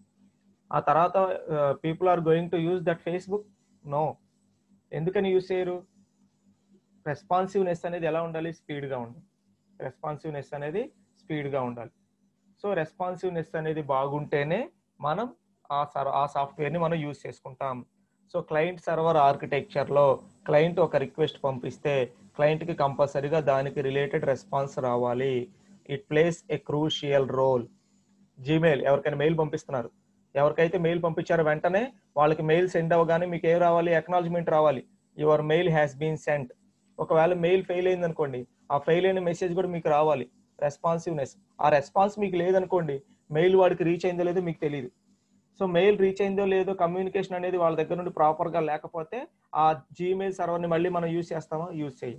ఆ తర్వాత people are going to use that Facebook no ఎందుకని యూజ్ చేయరు రెస్పాన్సివ్నెస్ అనేది ఎలా ఉండాలి స్పీడ్గా ఉండాలి రెస్పాన్సివ్నెస్ అనేది స్పీడ్గా ఉండాలి సో రెస్పాన్సివ్నెస్ అనేది బాగుంటేనే మనం ఆ సర్ ఆ సాఫ్ట్వేర్ని మనం యూజ్ చేసుకుంటాం సో క్లయింట్ సర్వర్ ఆర్కిటెక్చర్లో క్లయింట్ ఒక రిక్వెస్ట్ పంపిస్తే క్లయింట్కి కంపల్సరీగా దానికి రిలేటెడ్ రెస్పాన్స్ రావాలి it plays a crucial role Gmail ఎవరికైనా మెయిల్ పంపిస్తున్నారు ఎవరికైతే మెయిల్ పంపించారో వెంటనే వాళ్ళకి మెయిల్ సెండ్ అవ్వగానే మీకు ఏం రావాలి అక్నాలజ్మెంట్ రావాలి your mail has been sent ఒకవేళ మెయిల్ ఫెయిల్ అయింది అనుకోండి ఆ ఫెయిల్ అయిన మెసేజ్ కూడా మీకు రావాలి రెస్పాన్సివ్నెస్ ఆ రెస్పాన్స్ మీకు లేదనుకోండి మెయిల్ వాడికి రీచ్ అయిందో లేదో మీకు తెలియదు సో మెయిల్ రీచ్ అయిందో లేదో కమ్యూనికేషన్ అనేది వాళ్ళ దగ్గర నుండి ప్రాపర్గా లేకపోతే ఆ జీమెయిల్ సర్వర్ని మళ్ళీ మనం యూజ్ చేస్తామా యూజ్ చేయం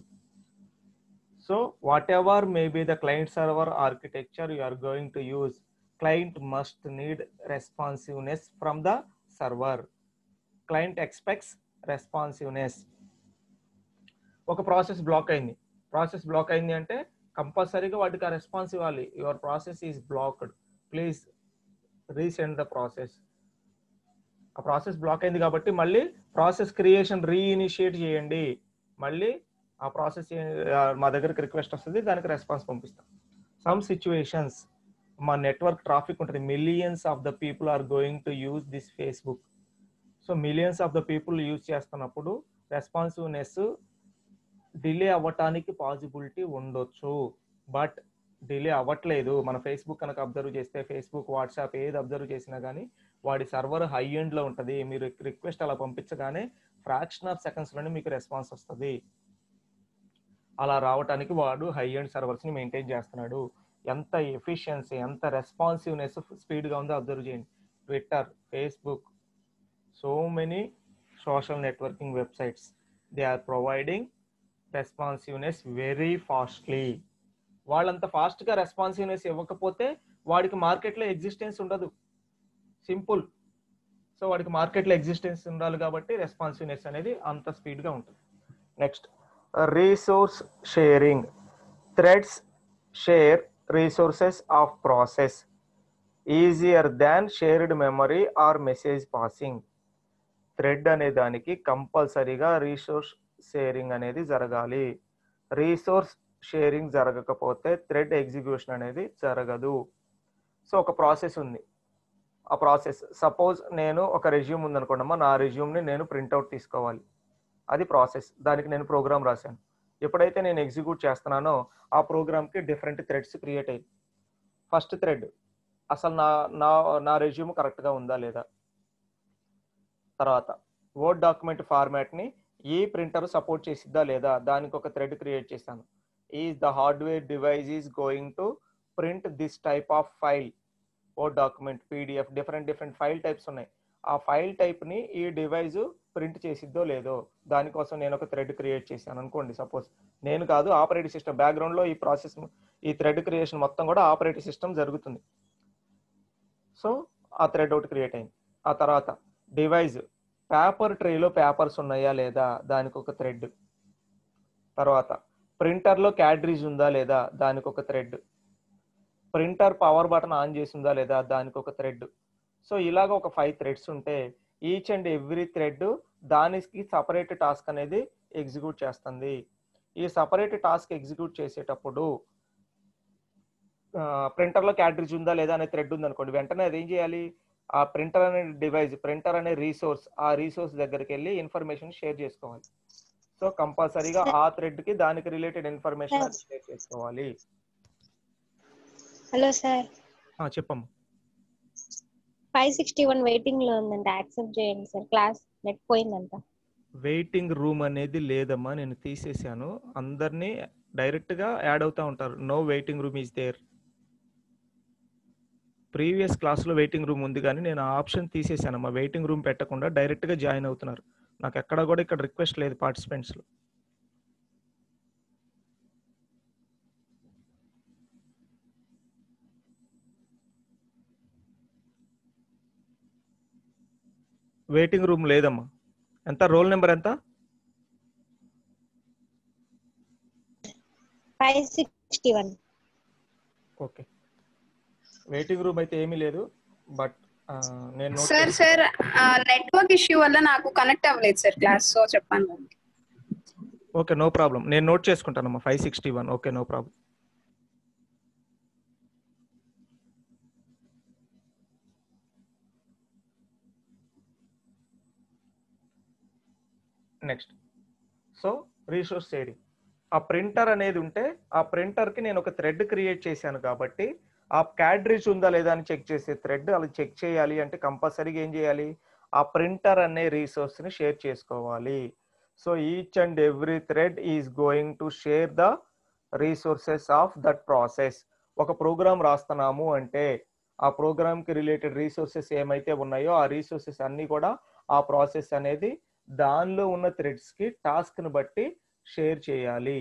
so whatever may be the client server architecture you are going to use client must need responsiveness from the server client expects responsiveness ఒక ప్రాసెస్ బ్లాక్ అయింది ప్రాసెస్ బ్లాక్ అయింది అంటే కంపల్సరీగా వాటికి ఆ రెస్పాన్స్ ఇవ్వాలి your process is blocked please resend the process ఆ process block అయింది కాబట్టి మళ్ళీ ప్రాసెస్ క్రియేషన్ రీఇనిషియేట్ చేయండి మళ్ళీ ఆ ప్రాసెస్ మా దగ్గరకు రిక్వెస్ట్ వస్తుంది దానికి రెస్పాన్స్ పంపిస్తాం సమ్ సిచ్యువేషన్స్ మా నెట్వర్క్ ట్రాఫిక్ ఉంటుంది millions of the people are going to use this Facebook so millions of the people use చేస్తున్నప్పుడు రెస్పాన్సివ్నెస్ డిలే అవ్వటానికి పాసిబిలిటీ ఉండొచ్చు బట్ డిలే అవ్వట్లేదు మన ఫేస్బుక్ కనుక అబ్జర్వ్ చేస్తే ఫేస్బుక్ వాట్సాప్ ఏది అబ్జర్వ్ చేసినా కానీ వాడి సర్వర్ హై ఎండ్లో ఉంటుంది మీరు రిక్వెస్ట్ అలా పంపించగానే ఫ్రాక్షన్ ఆఫ్ సెకండ్స్లోనే మీకు రెస్పాన్స్ వస్తుంది అలా రావటానికి వాడు హై ఎండ్ సర్వర్స్ని మెయింటైన్ చేస్తున్నాడు ఎంత ఎఫిషియన్సీ ఎంత రెస్పాన్సివ్నెస్ స్పీడ్గా ఉందో అబ్జర్వ్ చేయండి Twitter Facebook so many social networking websites they are providing responsiveness very fastly వాళ్ళంత ఫాస్ట్గా రెస్పాన్సివ్నెస్ ఇవ్వకపోతే వాడికి మార్కెట్లో ఎగ్జిస్టెన్స్ ఉండదు సింపుల్ సో వాడికి మార్కెట్లో ఎగ్జిస్టెన్స్ ఉండాలి కాబట్టి రెస్పాన్సివ్నెస్ అనేది అంత స్పీడ్గా ఉంటుంది next resource sharing threads share resources of process easier than shared memory or message passing thread అనే దానికి కంపల్సరీగా రీసోర్స్ షేరింగ్ అనేది జరగాలి రీసోర్స్ షేరింగ్ జరగకపోతే థ్రెడ్ ఎగ్జిక్యూషన్ అనేది జరగదు సో ఒక ప్రాసెస్ ఉంది ఆ ప్రాసెస్ సపోజ్ నేను ఒక రెజ్యూమ్ ఉందనుకోండమ్మా నా రెజ్యూమ్ని నేను ప్రింట్అవుట్ తీసుకోవాలి అది ప్రాసెస్ దానికి నేను ప్రోగ్రామ్ రాశాను ఎప్పుడైతే నేను ఎగ్జిక్యూట్ చేస్తున్నానో ఆ ప్రోగ్రామ్కి డిఫరెంట్ థ్రెడ్స్ క్రియేట్ అయ్యి ఫస్ట్ థ్రెడ్ అసలు నా నా నా రెజ్యూమ్ కరెక్ట్గా ఉందా లేదా తర్వాత వర్డ్ డాక్యుమెంట్ ఫార్మాట్ని ఈ ప్రింటర్ సపోర్ట్ చేసిద్దా లేదా దానికి ఒక థ్రెడ్ క్రియేట్ చేశాను is the hardware device is going to print this type of file word document PDF different different file types ఉన్నాయి ఆ ఫైల్ టైప్ని ఈ డివైజ్ ప్రింట్ చేసిద్దో లేదో దానికోసం నేను ఒక థ్రెడ్ క్రియేట్ చేశాను అనుకోండి సపోజ్ నేను కాదు ఆపరేటింగ్ సిస్టమ్ బ్యాక్గ్రౌండ్లో ఈ ప్రాసెస్ ఈ థ్రెడ్ క్రియేషన్ మొత్తం కూడా ఆపరేటింగ్ సిస్టమ్ జరుగుతుంది సో ఆ థ్రెడ్ ఒకటి క్రియేట్ అయింది ఆ తర్వాత డివైజ్ పేపర్ ట్రేలో పేపర్స్ ఉన్నాయా లేదా దానికి ఒక థ్రెడ్ తర్వాత ప్రింటర్లో క్యాడ్రీజ్ ఉందా లేదా దానికి ఒక thread printer power button on చేసిందా లేదా దానికి ఒక థ్రెడ్ సో ఇలాగ ఒక ఫైవ్ థ్రెడ్స్ ఉంటే ఈచ్ అండ్ ఎవ్రీ థ్రెడ్ దానికి సపరేట్ టాస్క్ అనేది ఎగ్జిక్యూట్ చేస్తుంది ఈ సపరేట్ టాస్క్ ఎగ్జిక్యూట్ చేసేటప్పుడు ప్రింటర్లో క్యాటరేజ్ ఉందా లేదా అనే థ్రెడ్ ఉంది అనుకోండి వెంటనే అది ఏం చేయాలి ఆ ప్రింటర్ అనే డివైస్ ప్రింటర్ అనే రీసోర్స్ ఆ రీసోర్స్ దగ్గరికి వెళ్ళి ఇన్ఫర్మేషన్ షేర్ చేసుకోవాలి సో కంపల్సరీగా ఆ థ్రెడ్ కి దానికి రిలేటెడ్ ఇన్ఫర్మేషన్ షేర్ చేసుకోవాలి హలో సార్ ఆ, చెప్పమ్మా ఫైవ్ సిక్స్టీ వన్ వెయిటింగ్ లో ఉందంట యాక్సెప్ట్ చేయండి సార్ క్లాస్ నెట్ పోయిందంట వెయిటింగ్ రూమ్ అనేది లేదమ్మా నేను తీసేసాను అందరినీ డైరెక్ట్ గా యాడ్ అవుతా ఉంటారు no waiting room is there previous క్లాస్లో వెయిటింగ్ రూమ్ ఉంది కానీ నేను ఆ ఆప్షన్ తీసేసానమ్మా వెయిటింగ్ రూమ్ పెట్టకుండా డైరెక్ట్ గా జాయిన్ అవుతున్నారు నాకు ఎక్కడ కూడా ఇక్కడ రిక్వెస్ట్ లేదు పార్టిసిపెంట్స్ లో వెయిటింగ్ రూమ్ లేదమ్మా ఎంత రోల్ నెంబర్ ఎంత five sixty one okay waiting room అయితే ఏమీ లేదు బట్ నేను note సార్ చేసి- సార్ నెట్వర్క్ ఇష్యూ వల్ల నాకు కనెక్ట్ అవ్వలేదు సార్ క్లాస్ సో చెప్పాను ఓకే నో ప్రాబ్లం నేను నోట్ చేసుకుంటానమ్మా five sixty one okay no problem next so resource sharing ఆ ప్రింటర్ అనేది ఉంటే ఆ printer కి నేను ఒక థ్రెడ్ క్రియేట్ చేశాను కాబట్టి ఆ క్యాడ్రేజ్ ఉందా లేదా అని చెక్ చేసే థ్రెడ్ అలా చెక్ చేయాలి అంటే కంపల్సరీగా ఏం చేయాలి ఆ ప్రింటర్ అనే resource ని షేర్ చేసుకోవాలి so each and every thread is going to share the resources of that process ఒక ప్రోగ్రామ్ రాస్తున్నాము అంటే ఆ ప్రోగ్రామ్ కి రిలేటెడ్ రీసోర్సెస్ ఏమైతే ఉన్నాయో ఆ రీసోర్సెస్ అన్ని కూడా ఆ ప్రాసెస్ అనేది దానిలో ఉన్న థ్రెడ్స్ కి టాస్క్ ని బట్టి షేర్ చేయాలి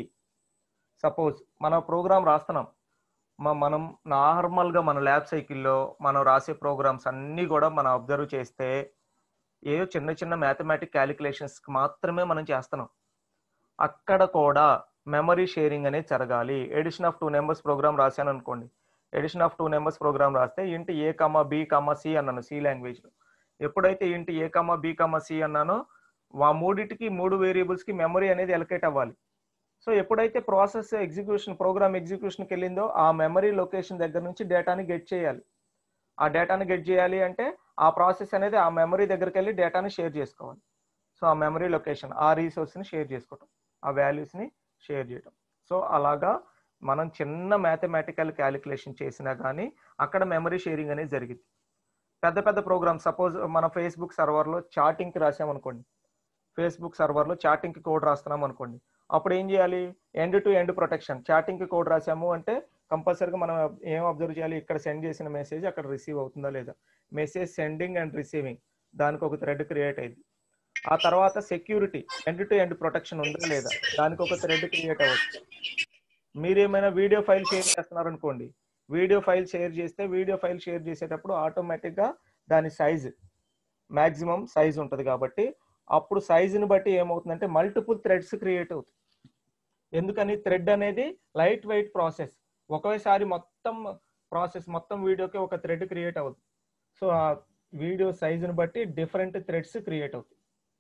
సపోజ్ మన ప్రోగ్రామ్ రాస్తున్నాం మ- మనం నార్మల్ గా మన ల్యాబ్ సైకిల్లో మనం రాసే ప్రోగ్రామ్స్ అన్ని కూడా మనం అబ్జర్వ్ చేస్తే ఏదో చిన్న చిన్న మ్యాథమెటిక్ క్యాలిక్యులేషన్స్ మాత్రమే మనం చేస్తున్నాం అక్కడ కూడా మెమరీ షేరింగ్ అనేది జరగాలి addition of two numbers program రాశాను అనుకోండి addition of two numbers program రాస్తే int a comma b comma c అన్నాను సి లాంగ్వేజ్ లో ఎప్పుడైతే int a comma b comma c అన్నానో ఆ మూడిటికి మూడు వేరియబుల్స్ కి మెమరీ అనేది ఎలకేట్ అవ్వాలి సో ఎప్పుడైతే ప్రాసెస్ ఎగ్జిక్యూషన్ ప్రోగ్రామ్ ఎగ్జిక్యూషన్కి వెళ్ళిందో ఆ మెమరీ లొకేషన్ దగ్గర నుంచి డేటాని గెట్ చేయాలి ఆ డేటాని గెట్ చేయాలి అంటే ఆ ప్రాసెస్ అనేది ఆ మెమరీ దగ్గరికి వెళ్ళి డేటాని షేర్ చేసుకోవాలి సో ఆ మెమరీ లొకేషన్ ఆ రీసోర్స్ ని షేర్ చేసుకోవటం ఆ వాల్యూస్ ని షేర్ చేయటం సో అలాగా మనం చిన్న మ్యాథమెటికల్ క్యాలిక్యులేషన్ చేసినా కానీ అక్కడ మెమరీ షేరింగ్ అనేది జరిగింది పెద్ద పెద్ద ప్రోగ్రామ్ సపోజ్ మన ఫేస్బుక్ సర్వర్లో చాటింగ్కి రాసామనుకోండి ఫేస్బుక్ సర్వర్లో చాటింగ్కి కోడ్ రాస్తున్నాం అనుకోండి అప్పుడు ఏం చేయాలి ఎండ్ టు ఎండ్ ప్రొటెక్షన్ చాటింగ్కి కోడ్ రాసాము అంటే కంపల్సరీగా మనం ఏం అబ్జర్వ్ చేయాలి ఇక్కడ సెండ్ చేసిన మెసేజ్ అక్కడ రిసీవ్ అవుతుందా లేదా మెసేజ్ సెండింగ్ అండ్ రిసీవింగ్ దానికి ఒక థ్రెడ్ క్రియేట్ అయింది ఆ తర్వాత security end to end protection ఉందా లేదా దానికి ఒక థ్రెడ్ క్రియేట్ అవ్వచ్చు మీరు ఏమైనా వీడియో ఫైల్ షేర్ చేస్తున్నారు అనుకోండి వీడియో ఫైల్ షేర్ చేస్తే వీడియో ఫైల్ షేర్ చేసేటప్పుడు ఆటోమేటిక్ గా దాని సైజ్ మాక్సిమం సైజ్ ఉంటుంది కాబట్టి అప్పుడు సైజుని బట్టి ఏమవుతుందంటే మల్టిపుల్ థ్రెడ్స్ క్రియేట్ అవుతుంది ఎందుకని థ్రెడ్ అనేది లైట్ వెయిట్ ప్రాసెస్ ఒకేసారి మొత్తం ప్రాసెస్ మొత్తం వీడియోకి ఒక థ్రెడ్ క్రియేట్ అవుతుంది సో ఆ వీడియో సైజుని బట్టి డిఫరెంట్ థ్రెడ్స్ క్రియేట్ అవుతాయి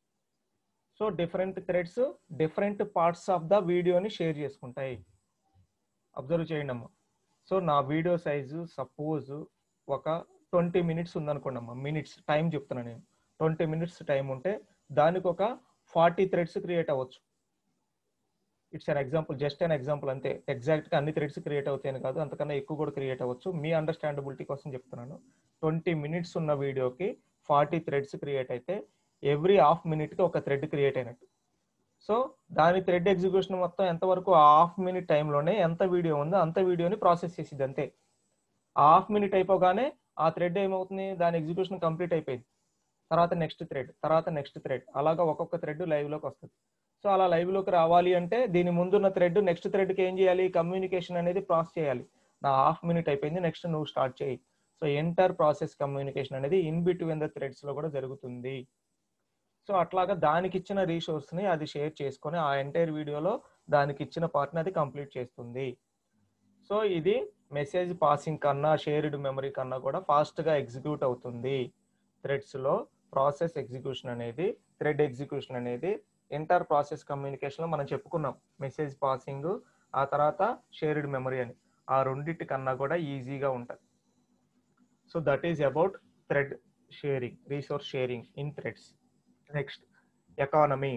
so different threads different parts of the వీడియోని షేర్ చేసుకుంటాయి అబ్జర్వ్ చేయండి అమ్మా సో నా వీడియో సైజు సపోజ్ ఒక ట్వంటీ మినిట్స్ ఉందనుకోండి అమ్మా మినిట్స్ టైం చెప్తున్నాను నేను ట్వంటీ మినిట్స్ టైం ఉంటే దానికి ఒక ఫార్టీ థ్రెడ్స్ క్రియేట్ అవ్వచ్చు it's an example just an example అంతే ఎగ్జాక్ట్ గా అన్ని థ్రెడ్స్ క్రియేట్ అవుతాయని కాదు అంతకన్నా ఎక్కువ కూడా క్రియేట్ అవ్వచ్చు మీ అండర్స్టాండబిలిటీ కోసం చెప్తున్నాను ట్వంటీ మినిట్స్ ఉన్న వీడియోకి ఫార్టీ థ్రెడ్స్ క్రియేట్ అయితే ఎవ్రీ హాఫ్ మినిట్ కి ఒక థ్రెడ్ క్రియేట్ అయినట్టు సో దాని థ్రెడ్ ఎగ్జిక్యూషన్ మొత్తం ఎంతవరకు ఆ హాఫ్ మినిట్ టైంలోనే ఎంత వీడియో ఉందో అంత వీడియోని ప్రాసెస్ చేసిద్ది అంతే ఆ హాఫ్ మినిట్ అయిపోగానే ఆ థ్రెడ్ ఏమవుతుంది దాని ఎగ్జిక్యూషన్ కంప్లీట్ అయిపోయింది తర్వాత నెక్స్ట్ థ్రెడ్ తర్వాత నెక్స్ట్ థ్రెడ్ అలాగా ఒక్కొక్క థ్రెడ్ లైవ్ లోకి వస్తుంది సో అలా లైవ్ లోకి రావాలి అంటే దీని ముందున్న థ్రెడ్ నెక్స్ట్ థ్రెడ్కి ఏం చేయాలి కమ్యూనికేషన్ అనేది ప్రాస్ చేయాలి నా హాఫ్ మినిట్ అయిపోయింది నెక్స్ట్ నువ్వు స్టార్ట్ చేయి సో ఎంటర్ ప్రాసెస్ కమ్యూనికేషన్ అనేది ఇన్ బిట్వీన్ ద థ్రెడ్స్ లో కూడా జరుగుతుంది సో అట్లాగా దానికి ఇచ్చిన రీసోర్స్ ని అది షేర్ చేసుకొని ఆ ఎంటైర్ వీడియోలో దానికి ఇచ్చిన పార్ట్ని అది కంప్లీట్ చేస్తుంది సో ఇది మెసేజ్ పాసింగ్ కన్నా షేర్డ్ మెమరీ కన్నా కూడా ఫాస్ట్ గా ఎగ్జిక్యూట్ అవుతుంది థ్రెడ్స్ లో ప్రాసెస్ ఎగ్జిక్యూషన్ అనేది థ్రెడ్ ఎగ్జిక్యూషన్ అనేది ఇంటర్ ప్రాసెస్ కమ్యూనికేషన్ లో మనం చెప్పుకున్నాం మెసేజ్ పాసింగ్ ఆ తర్వాత షేర్డ్ మెమరీ అని ఆ రెండింటి కన్నా కూడా ఈజీగా ఉంటుంది so that is about thread sharing resource sharing in threads next economy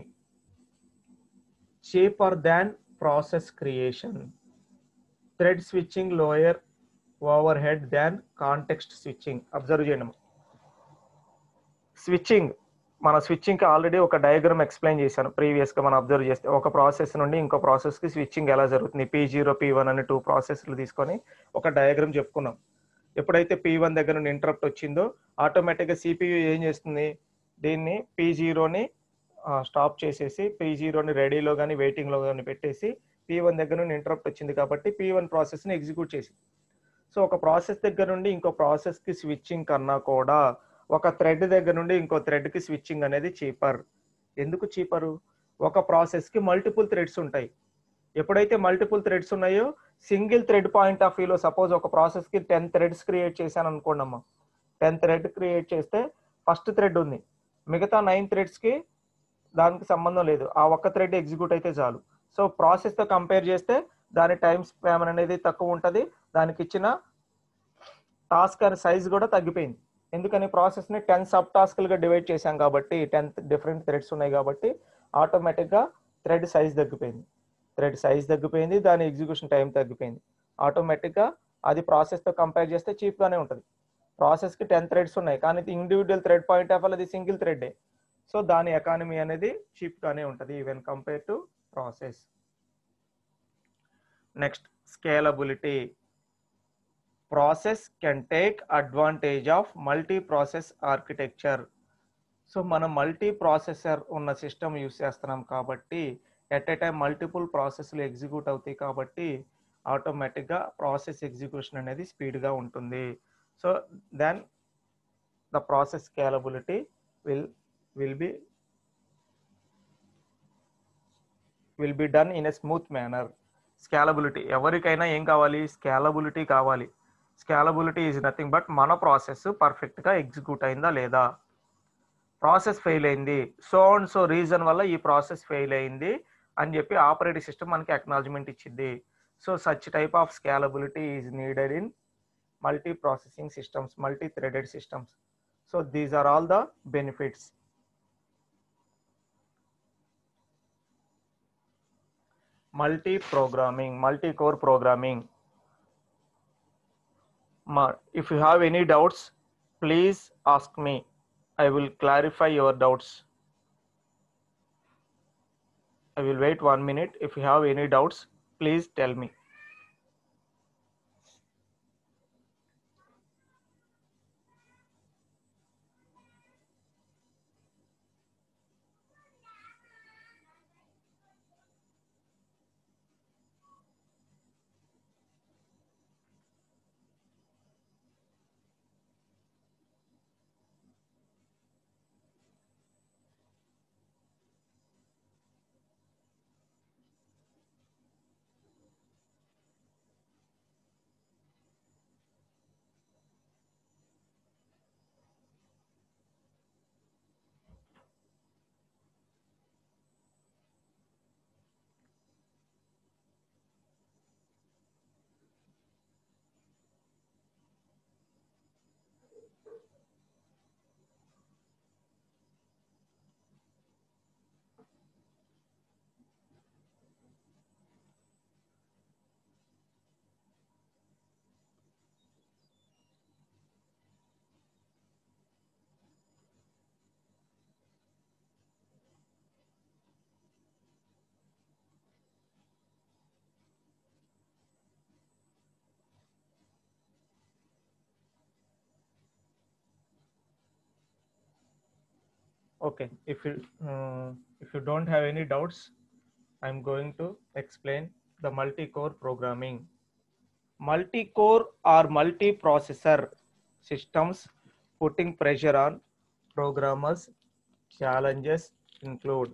cheaper than process creation. Thread switching lower overhead than context switching. Observe చేయండి స్విచ్చింగ్ మన స్విచ్చింగ్ కి ఆల్రెడీ ఒక డయాగ్రామ్ ఎక్స్ప్లెయిన్ చేశాను ప్రీవియస్ గా మనం అబ్జర్వ్ చేస్తే ఒక process నుండి ఇంకో ప్రాసెస్ కి స్విచ్చింగ్ ఎలా జరుగుతుంది పీ జీరో పీ వన్ అనే టూ ప్రాసెస్లు తీసుకొని ఒక డయాగ్రామ్ చెప్పుకున్నాం ఎప్పుడైతే పీ వన్ దగ్గర నుండి ఇంటరప్ట్ వచ్చిందో ఆటోమేటిక్ గా సిపియు ఏం చేస్తుంది దీన్ని పీ జీరోని స్టాప్ చేసేసి పీ జీరోని రెడీలో కానీ వెయిటింగ్లో కానీ పెట్టేసి పీ వన్ దగ్గర నుండి ఇంటరప్ట్ వచ్చింది కాబట్టి పీ వన్ ప్రాసెస్ని ఎగ్జిక్యూట్ చేసింది సో ఒక ప్రాసెస్ దగ్గర నుండి ఇంకో ప్రాసెస్కి స్విచ్చింగ్ కన్నా కూడా ఒక థ్రెడ్ దగ్గర నుండి ఇంకో థ్రెడ్కి స్విచ్చింగ్ అనేది చీపర్ ఎందుకు చీపరు ఒక ప్రాసెస్కి మల్టిపుల్ థ్రెడ్స్ ఉంటాయి ఎప్పుడైతే మల్టిపుల్ థ్రెడ్స్ ఉన్నాయో సింగిల్ థ్రెడ్ పాయింట్ ఆఫ్ వ్యూలో సపోజ్ ఒక ప్రాసెస్కి టెన్ థ్రెడ్స్ క్రియేట్ చేశాను అనుకోండి అమ్మా టెన్ థ్రెడ్ క్రియేట్ చేస్తే ఫస్ట్ థ్రెడ్ ఉంది మిగతా నైన్ థ్రెడ్స్కి దానికి సంబంధం లేదు ఆ ఒక్క థ్రెడ్ ఎగ్జిక్యూట్ అయితే చాలు సో ప్రాసెస్ తో కంపేర్ చేస్తే దాని టైం స్పామ్ అనేది తక్కువ ఉంటుంది దానికి ఇచ్చిన టాస్క్ అనే సైజ్ కూడా తగ్గిపోయింది ఎందుకని ప్రాసెస్ ని టెన్ సబ్ టాస్క్లుగా డివైడ్ చేశాం కాబట్టి టెన్ డిఫరెంట్ థ్రెడ్స్ ఉన్నాయి కాబట్టి ఆటోమేటిక్ గా థ్రెడ్ సైజ్ తగ్గిపోయింది థ్రెడ్ సైజ్ తగ్గిపోయింది దాని ఎగ్జిక్యూషన్ టైం తగ్గిపోయింది ఆటోమేటిక్ గా అది ప్రాసెస్ తో కంపేర్ చేస్తే చీప్ గానే ఉంటుంది ప్రాసెస్ కి టెన్ థ్రెడ్స్ ఉన్నాయి కానీ ఇండివిజువల్ థ్రెడ్ పాయింట్ ఆఫ్ అది సింగిల్ థ్రెడ్ సో దాని ఎకానమీ అనేది చీప్ గానే ఉంటుంది even compare to process next scalability process can take advantage of multi process architecture so మనం మల్టీ ప్రాసెసర్ ఉన్న సిస్టమ్ యూస్ చేస్తున్నాం కాబట్టి ఎట్ ఏ టైం మల్టిపుల్ ప్రాసెస్లు ఎగ్జిక్యూట్ అవుతాయి కాబట్టి ఆటోమేటిక్గా ప్రాసెస్ ఎగ్జిక్యూషన్ అనేది స్పీడ్గా ఉంటుంది so then the process scalability will will be will be done in a smooth manner scalability ఎవరికైనా ఏం కావాలి స్కాలబిలిటీ కావాలి స్కాలబిలిటీ ఈజ్ నథింగ్ బట్ మన ప్రాసెస్ పర్ఫెక్ట్గా ఎగ్జిక్యూట్ అయిందా లేదా ప్రాసెస్ ఫెయిల్ అయింది సో అండ్ సో రీజన్ వల్ల ఈ ప్రాసెస్ ఫెయిల్ అయింది అని చెప్పి ఆపరేటింగ్ సిస్టమ్ మనకి అక్నాలజ్మెంట్ ఇచ్చింది so such type of scalability is needed in multi processing systems multi threaded systems so these are all the benefits multi-programming, multi-core programming. Ma- If you have any doubts, please ask me. I will clarify your doubts. I will wait one minute. If you have any doubts, please tell me. Okay, if you uh, if you don't have any doubts, I'm going to explain the multi-core programming. Multi-core or multi-processor systems putting pressure on programmers. Challenges include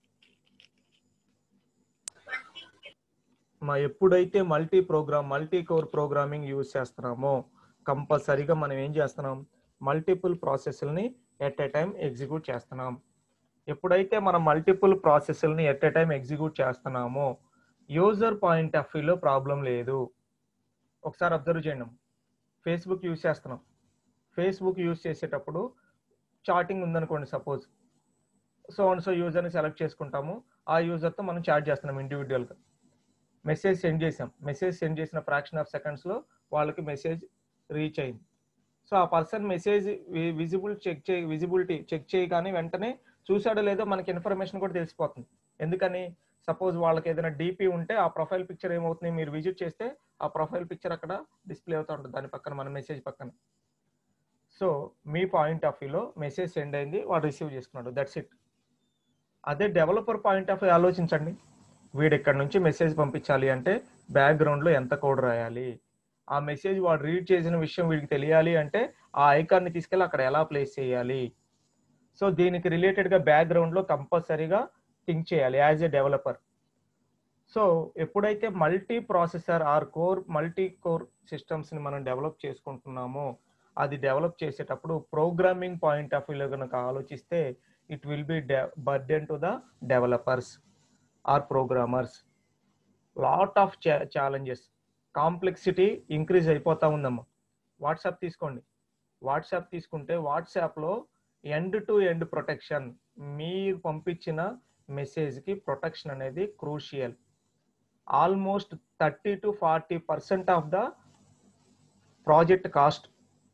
మా ఎప్పుడైతే multi program multi core programming use చేస్తున్నామో కంపల్సరీగా మనం ఏం చేస్తున్నాం multiple ప్రాసెస్ని at a time execute చేస్తున్నాం ఎప్పుడైతే మనం మల్టిపుల్ ప్రాసెస్ని ఎట్ ఎ టైం ఎగ్జిక్యూట్ చేస్తున్నామో యూజర్ పాయింట్ ఆఫ్ వ్యూలో ప్రాబ్లం లేదు ఒకసారి అబ్జర్వ్ చేయండి ఫేస్బుక్ యూజ్ చేస్తున్నాం ఫేస్బుక్ యూజ్ చేసేటప్పుడు చాటింగ్ ఉందనుకోండి సపోజ్ సో అండ్ సో యూజర్ని సెలెక్ట్ చేసుకుంటాము ఆ యూజర్తో మనం చాట్ చేస్తున్నాం ఇండివిజువల్గా మెసేజ్ సెండ్ చేసాం మెసేజ్ సెండ్ చేసిన ఫ్రాక్షన్ ఆఫ్ సెకండ్స్లో వాళ్ళకి మెసేజ్ రీచ్ అయింది సో ఆ పర్సన్ మెసేజ్ విజిబుల్ చెక్ చేయి విజిబిలిటీ చెక్ చేయగానే వెంటనే చూసాడో లేదో మనకి ఇన్ఫర్మేషన్ కూడా తెలిసిపోతుంది ఎందుకని సపోజ్ వాళ్ళకి ఏదైనా డీపీ ఉంటే ఆ ప్రొఫైల్ పిక్చర్ ఏమవుతుంది మీరు విజిట్ చేస్తే ఆ ప్రొఫైల్ పిక్చర్ అక్కడ డిస్ప్లే అవుతూ ఉంటుంది దాని పక్కన మన మెసేజ్ పక్కన సో మీ పాయింట్ ఆఫ్ వ్యూలో మెసేజ్ సెండ్ అయింది వాడు రిసీవ్ చేసుకున్నాడు దట్స్ ఇట్ అదే డెవలపర్ పాయింట్ ఆఫ్ వ్యూ ఆలోచించండి వీడు ఇక్కడ నుంచి మెసేజ్ పంపించాలి అంటే బ్యాక్గ్రౌండ్లో ఎంత కోడ్ రాయాలి ఆ మెసేజ్ వాడు రీడ్ చేసిన విషయం వీడికి తెలియాలి అంటే ఆ ఐకాన్ని తీసుకెళ్ళి అక్కడ ఎలా ప్లేస్ చేయాలి సో దీనికి రిలేటెడ్గా బ్యాక్గ్రౌండ్లో కంపల్సరీగా థింక్ చేయాలి యాజ్ ఎ డెవలపర్ సో ఎప్పుడైతే multi processor or core multi core సిస్టమ్స్ని మనం డెవలప్ చేసుకుంటున్నామో అది డెవలప్ చేసేటప్పుడు ప్రోగ్రామింగ్ పాయింట్ ఆఫ్ వ్యూలో కనుక ఆలోచిస్తే it will be burden to the developers or programmers lot of challenges complexity increase అయిపోతా ఉందమ్మా వాట్సాప్ తీసుకోండి వాట్సాప్ తీసుకుంటే వాట్సాప్లో ఎండ్ టు ఎండ్ ప్రొటెక్షన్ మీరు పంపించిన మెసేజ్కి ప్రొటెక్షన్ అనేది crucial almost thirty to forty percent of the project cost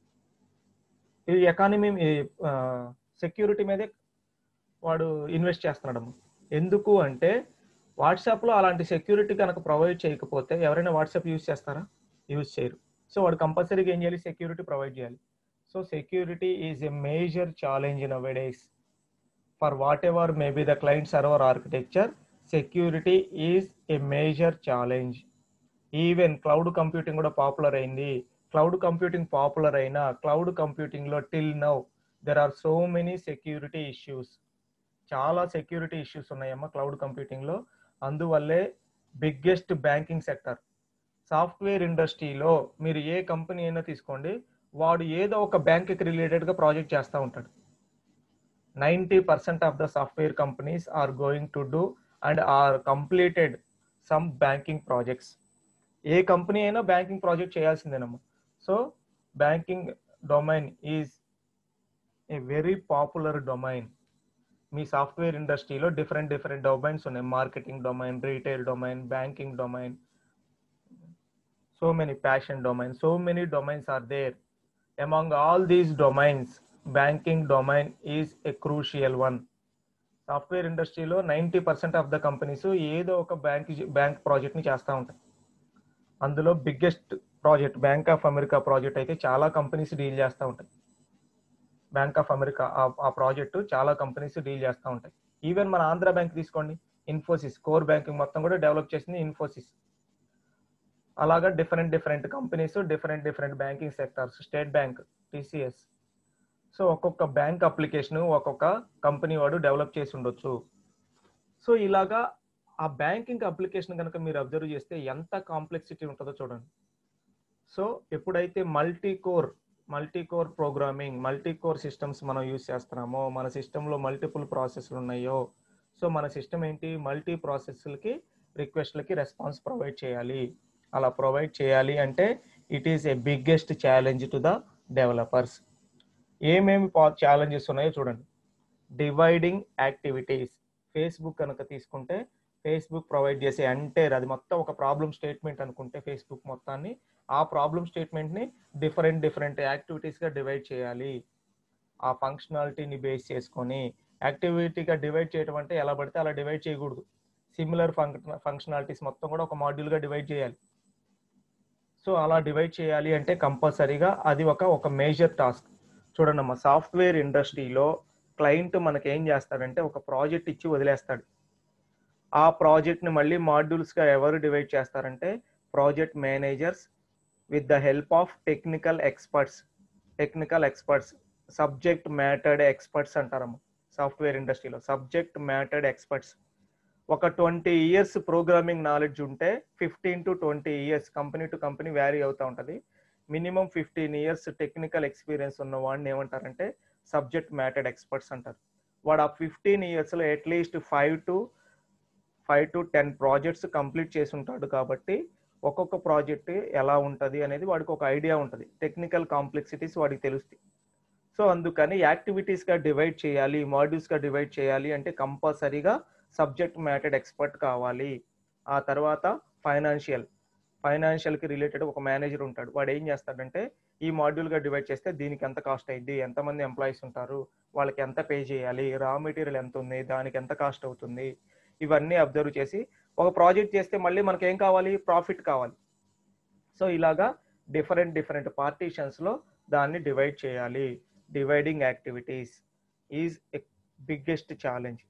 ఈ ఎకానమీ సెక్యూరిటీ మీదే వాడు ఇన్వెస్ట్ చేస్తున్నాడు ఎందుకు అంటే వాట్సాప్లో అలాంటి సెక్యూరిటీ కనుక ప్రొవైడ్ చేయకపోతే ఎవరైనా వాట్సాప్ యూజ్ చేస్తారా యూజ్ చేయరు సో వాడు కంపల్సరీగా ఏం చేయాలి సెక్యూరిటీ ప్రొవైడ్ చేయాలి so security is a major challenge in away days for whatever maybe the client server architecture security is a major challenge even cloud computing కూడా popular అయింది cloud computing popular అయినా cloud కంప్యూటింగ్లో till now there are so many security issues చాలా security issues ఉన్నాయమ్మా cloud కంప్యూటింగ్లో అందువల్లే biggest banking sector software ఇండస్ట్రీలో మీరు ఏ కంపెనీ అయినా తీసుకోండి వాడు ఏదో ఒక బ్యాంక్కి రిలేటెడ్గా ప్రాజెక్ట్ చేస్తూ ఉంటాడు ninety percent of the software companies are going to do and are completed some banking projects ఏ కంపెనీ అయినా బ్యాంకింగ్ ప్రాజెక్ట్ చేయాల్సిందేనమ్మా so banking domain is a very popular domain మీ సాఫ్ట్వేర్ ఇండస్ట్రీలో డిఫరెంట్ డిఫరెంట్ డొమైన్స్ ఉన్నాయి marketing domain retail domain banking domain so many passion domain so many domains are there among all these domains banking domain is a crucial one software ఇండస్ట్రీలో ninety percent of the companies ఏదో ఒక bank bank ప్రాజెక్ట్ని చేస్తూ ఉంటాయి అందులో biggest project Bank of America project అయితే చాలా companies deal చేస్తూ ఉంటాయి బ్యాంక్ ఆఫ్ అమెరికా ఆ ప్రాజెక్ట్ చాలా కంపెనీస్ డీల్ చేస్తూ ఉంటాయి ఈవెన్ మన ఆంధ్ర బ్యాంక్ తీసుకోండి ఇన్ఫోసిస్ కోర్ బ్యాంకింగ్ మొత్తం కూడా డెవలప్ చేసింది ఇన్ఫోసిస్ అలాగా different different companies different different banking sectors State Bank TCS so ఒక్కొక్క బ్యాంక్ అప్లికేషన్ ఒక్కొక్క కంపెనీ వాడు డెవలప్ చేసి ఉండొచ్చు సో ఇలాగా ఆ బ్యాంకింగ్ అప్లికేషన్ కనుక మీరు అబ్జర్వ్ చేస్తే ఎంత కాంప్లెక్సిటీ ఉంటుందో చూడండి సో ఎప్పుడైతే multi core multi core programming multi core systems మనం యూజ్ చేస్తున్నామో మన సిస్టంలో మల్టిపుల్ ప్రాసెస్లు ఉన్నాయో సో మన సిస్టమ్ ఏంటి మల్టీ ప్రాసెస్లకి రిక్వెస్ట్లకి రెస్పాన్స్ ప్రొవైడ్ చేయాలి అలా ప్రొవైడ్ చేయాలి అంటే it is a biggest challenge to the developers ఏమేమి ఛాలెంజెస్ ఉన్నాయో చూడండి డివైడింగ్ యాక్టివిటీస్ ఫేస్బుక్ కనుక తీసుకుంటే ఫేస్బుక్ ప్రొవైడ్ చేసే అంటే అది మొత్తం ఒక ప్రాబ్లమ్ స్టేట్మెంట్ అనుకుంటే ఫేస్బుక్ మొత్తాన్ని ఆ ప్రాబ్లమ్ స్టేట్మెంట్ని డిఫరెంట్ డిఫరెంట్ యాక్టివిటీస్గా డివైడ్ చేయాలి ఆ ఫంక్షనాలిటీని బేస్ చేసుకొని యాక్టివిటీగా డివైడ్ చేయడం అంటే ఎలా పడితే అలా డివైడ్ చేయకూడదు సిమిలర్ ఫంక్షనాలిటీస్ మొత్తం కూడా ఒక మాడ్యూల్గా డివైడ్ చేయాలి సో అలా డివైడ్ చేయాలి అంటే కంపల్సరీగా అది ఒక ఒక మేజర్ టాస్క్ చూడండి అమ్మా సాఫ్ట్వేర్ ఇండస్ట్రీలో క్లయింట్ మనకి ఏం చేస్తాడంటే ఒక ప్రాజెక్ట్ ఇచ్చి వదిలేస్తాడు ఆ ప్రాజెక్ట్ని మళ్ళీ మాడ్యూల్స్గా ఎవరు డివైడ్ చేస్తారంటే project managers with the help of technical experts technical experts subject matter experts అంటారమ్మా సాఫ్ట్వేర్ ఇండస్ట్రీలో సబ్జెక్ట్ మ్యాటర్డ్ ఎక్స్పర్ట్స్ ఒక ట్వంటీ ఇయర్స్ ప్రోగ్రామింగ్ నాలెడ్జ్ ఉంటే fifteen to twenty years company to company vary అవుతూ ఉంటుంది minimum fifteen years technical experience ఉన్న వాడిని ఏమంటారంటే subject matter experts అంటారు వాడు ఆ ఫిఫ్టీన్ ఇయర్స్లో at least five to five to ten projects complete చేసి ఉంటాడు కాబట్టి ఒక్కొక్క ప్రాజెక్ట్ ఎలా ఉంటుంది అనేది వాడికి ఒక ఐడియా ఉంటుంది టెక్నికల్ కాంప్లెక్సిటీస్ వాడికి తెలుస్తాయి సో అందుకని యాక్టివిటీస్గా డివైడ్ చేయాలి మాడ్యూల్స్గా డివైడ్ చేయాలి అంటే కంపల్సరీగా సబ్జెక్ట్ మ్యాటర్డ్ ఎక్స్పర్ట్ కావాలి ఆ తర్వాత ఫైనాన్షియల్ ఫైనాన్షియల్కి రిలేటెడ్ ఒక మేనేజర్ ఉంటాడు వాడు ఏం చేస్తాడంటే ఈ మాడ్యూల్గా డివైడ్ చేస్తే దీనికి ఎంత కాస్ట్ అయింది ఎంతమంది ఎంప్లాయీస్ ఉంటారు వాళ్ళకి ఎంత పే చేయాలి రా మెటీరియల్ ఎంత ఉంది దానికి ఎంత కాస్ట్ అవుతుంది ఇవన్నీ అబ్జర్వ్ చేసి ఒక ప్రాజెక్ట్ చేస్తే మళ్ళీ మనకి ఏం కావాలి ప్రాఫిట్ కావాలి సో ఇలాగా డిఫరెంట్ డిఫరెంట్ పార్టీషన్స్లో దాన్ని డివైడ్ చేయాలి dividing activities is a biggest challenge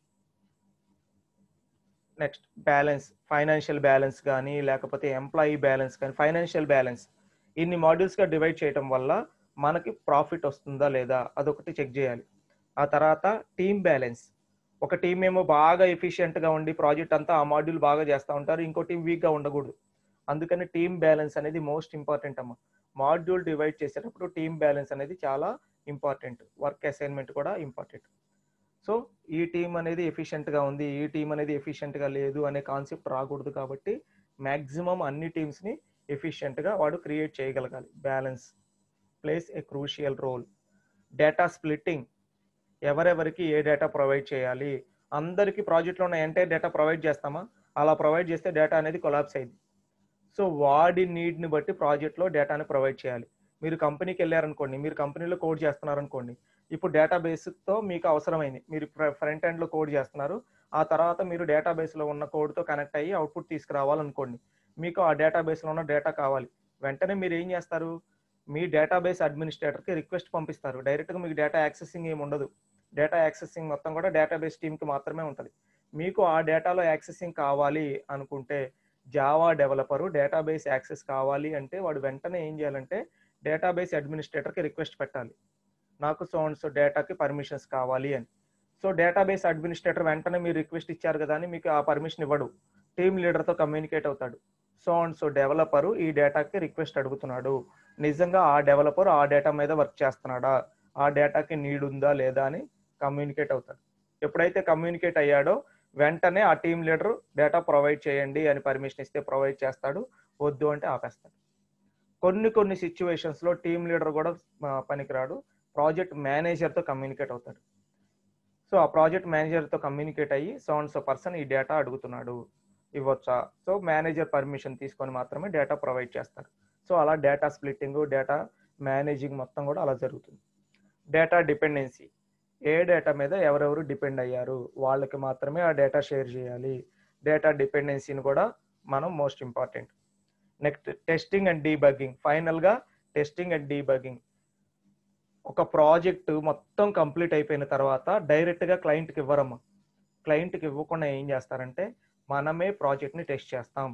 next balance financial balance కానీ లేకపోతే ఎంప్లాయీ బ్యాలెన్స్ కానీ ఫైనాన్షియల్ బ్యాలెన్స్ ఇన్ని మాడ్యూల్స్గా డివైడ్ చేయటం వల్ల మనకి ప్రాఫిట్ వస్తుందా లేదా అదొకటి చెక్ చేయాలి ఆ తర్వాత టీమ్ బ్యాలెన్స్ ఒక టీం ఏమో బాగా ఎఫిషియెంట్గా ఉండి ప్రాజెక్ట్ అంతా ఆ మాడ్యూల్ బాగా చేస్తూ ఉంటారు ఇంకో టీం వీక్గా ఉండకూడదు అందుకని టీమ్ బ్యాలెన్స్ అనేది మోస్ట్ ఇంపార్టెంట్ అమ్మ మాడ్యూల్ డివైడ్ చేసేటప్పుడు టీమ్ బ్యాలెన్స్ అనేది చాలా ఇంపార్టెంట్ వర్క్ అసైన్మెంట్ కూడా ఇంపార్టెంట్ సో ఈ టీం అనేది ఎఫిషియెంట్గా ఉంది ఈ టీం అనేది ఎఫిషియెంట్గా లేదు అనే కాన్సెప్ట్ రాకూడదు కాబట్టి మ్యాక్సిమం అన్ని టీమ్స్ని ఎఫిషియెంట్గా వాడు క్రియేట్ చేయగలగాలి balance plays a crucial role data splitting ఎవరెవరికి ఏ డేటా ప్రొవైడ్ చేయాలి అందరికీ ప్రాజెక్ట్లో ఉన్న ఎంటైర్ డేటా ప్రొవైడ్ చేస్తామా అలా ప్రొవైడ్ చేస్తే డేటా అనేది కొలాప్స్ అయింది సో వాడి నీడ్ని బట్టి ప్రాజెక్ట్లో డేటాని ప్రొవైడ్ చేయాలి మీరు కంపెనీకి వెళ్ళారనుకోండి మీరు కంపెనీలో కోడ్ చేస్తున్నారనుకోండి ఇప్పుడు డేటాబేస్తో మీకు అవసరమైంది మీరు ఫ్రంట్ ఎండ్లో కోడ్ చేస్తున్నారు ఆ తర్వాత మీరు డేటాబేస్లో ఉన్న కోడ్తో కనెక్ట్ అయ్యి అవుట్పుట్ తీసుకురావాలనుకోండి మీకు ఆ డేటాబేస్లో ఉన్న డేటా కావాలి వెంటనే మీరు ఏం చేస్తారు మీ డేటాబేస్ అడ్మినిస్ట్రేటర్కి రిక్వెస్ట్ పంపిస్తారు డైరెక్ట్గా మీకు డేటా యాక్సెసింగ్ ఏమి ఉండదు డేటా యాక్సెసింగ్ మొత్తం కూడా డేటాబేస్ టీమ్కి మాత్రమే ఉంటుంది మీకు ఆ డేటాలో యాక్సెసింగ్ కావాలి అనుకుంటే జావా డెవలపరు డేటాబేస్ యాక్సెస్ కావాలి అంటే వాడు వెంటనే ఏం చేయాలంటే డేటాబేస్ అడ్మినిస్ట్రేటర్కి రిక్వెస్ట్ పెట్టాలి నాకు సో అండ్ సో డేటాకి పర్మిషన్స్ కావాలి అని సో డేటాబేస్ అడ్మినిస్ట్రేటర్ వెంటనే మీరు రిక్వెస్ట్ ఇచ్చారు కదా అని మీకు ఆ పర్మిషన్ ఇవ్వడు టీమ్ లీడర్తో కమ్యూనికేట్ అవుతాడు సో అండ్ సో డెవలపరు ఈ డేటాకి రిక్వెస్ట్ అడుగుతున్నాడు నిజంగా ఆ డెవలపర్ ఆ డేటా మీద వర్క్ చేస్తున్నాడా ఆ డేటాకి నీడ్ ఉందా లేదా అని కమ్యూనికేట్ అవుతాడు ఎప్పుడైతే కమ్యూనికేట్ అయ్యాడో వెంటనే ఆ టీమ్ లీడర్ డేటా ప్రొవైడ్ చేయండి అని పర్మిషన్ ఇస్తే ప్రొవైడ్ చేస్తాడు వద్దు అంటే ఆపేస్తాడు కొన్ని కొన్ని సిచ్యువేషన్స్లో టీమ్ లీడర్ కూడా పనికిరాడు ప్రాజెక్ట్ మేనేజర్తో కమ్యూనికేట్ అవుతాడు సో ఆ ప్రాజెక్ట్ మేనేజర్తో కమ్యూనికేట్ అయ్యి సో అండ్ సో పర్సన్ ఈ డేటా అడుగుతున్నాడు ఇవ్వచ్చా సో మేనేజర్ పర్మిషన్ తీసుకొని మాత్రమే డేటా ప్రొవైడ్ చేస్తారు సో అలా డేటా స్ప్లిట్టింగ్ డేటా మేనేజింగ్ మొత్తం కూడా అలా జరుగుతుంది డేటా డిపెండెన్సీ ఏ డేటా మీద ఎవరెవరు డిపెండ్ అయ్యారు వాళ్ళకి మాత్రమే ఆ డేటా షేర్ చేయాలి డేటా డిపెండెన్సీని కూడా మనం most important next testing and debugging ఫైనల్గా టెస్టింగ్ అండ్ డీబగ్గింగ్ ఒక ప్రాజెక్ట్ మొత్తం కంప్లీట్ అయిపోయిన తర్వాత డైరెక్ట్గా క్లయింట్కి ఇవ్వరమ్మా క్లయింట్కి ఇవ్వకుండా ఏం చేస్తారంటే మనమే ప్రాజెక్ట్ని టెస్ట్ చేస్తాం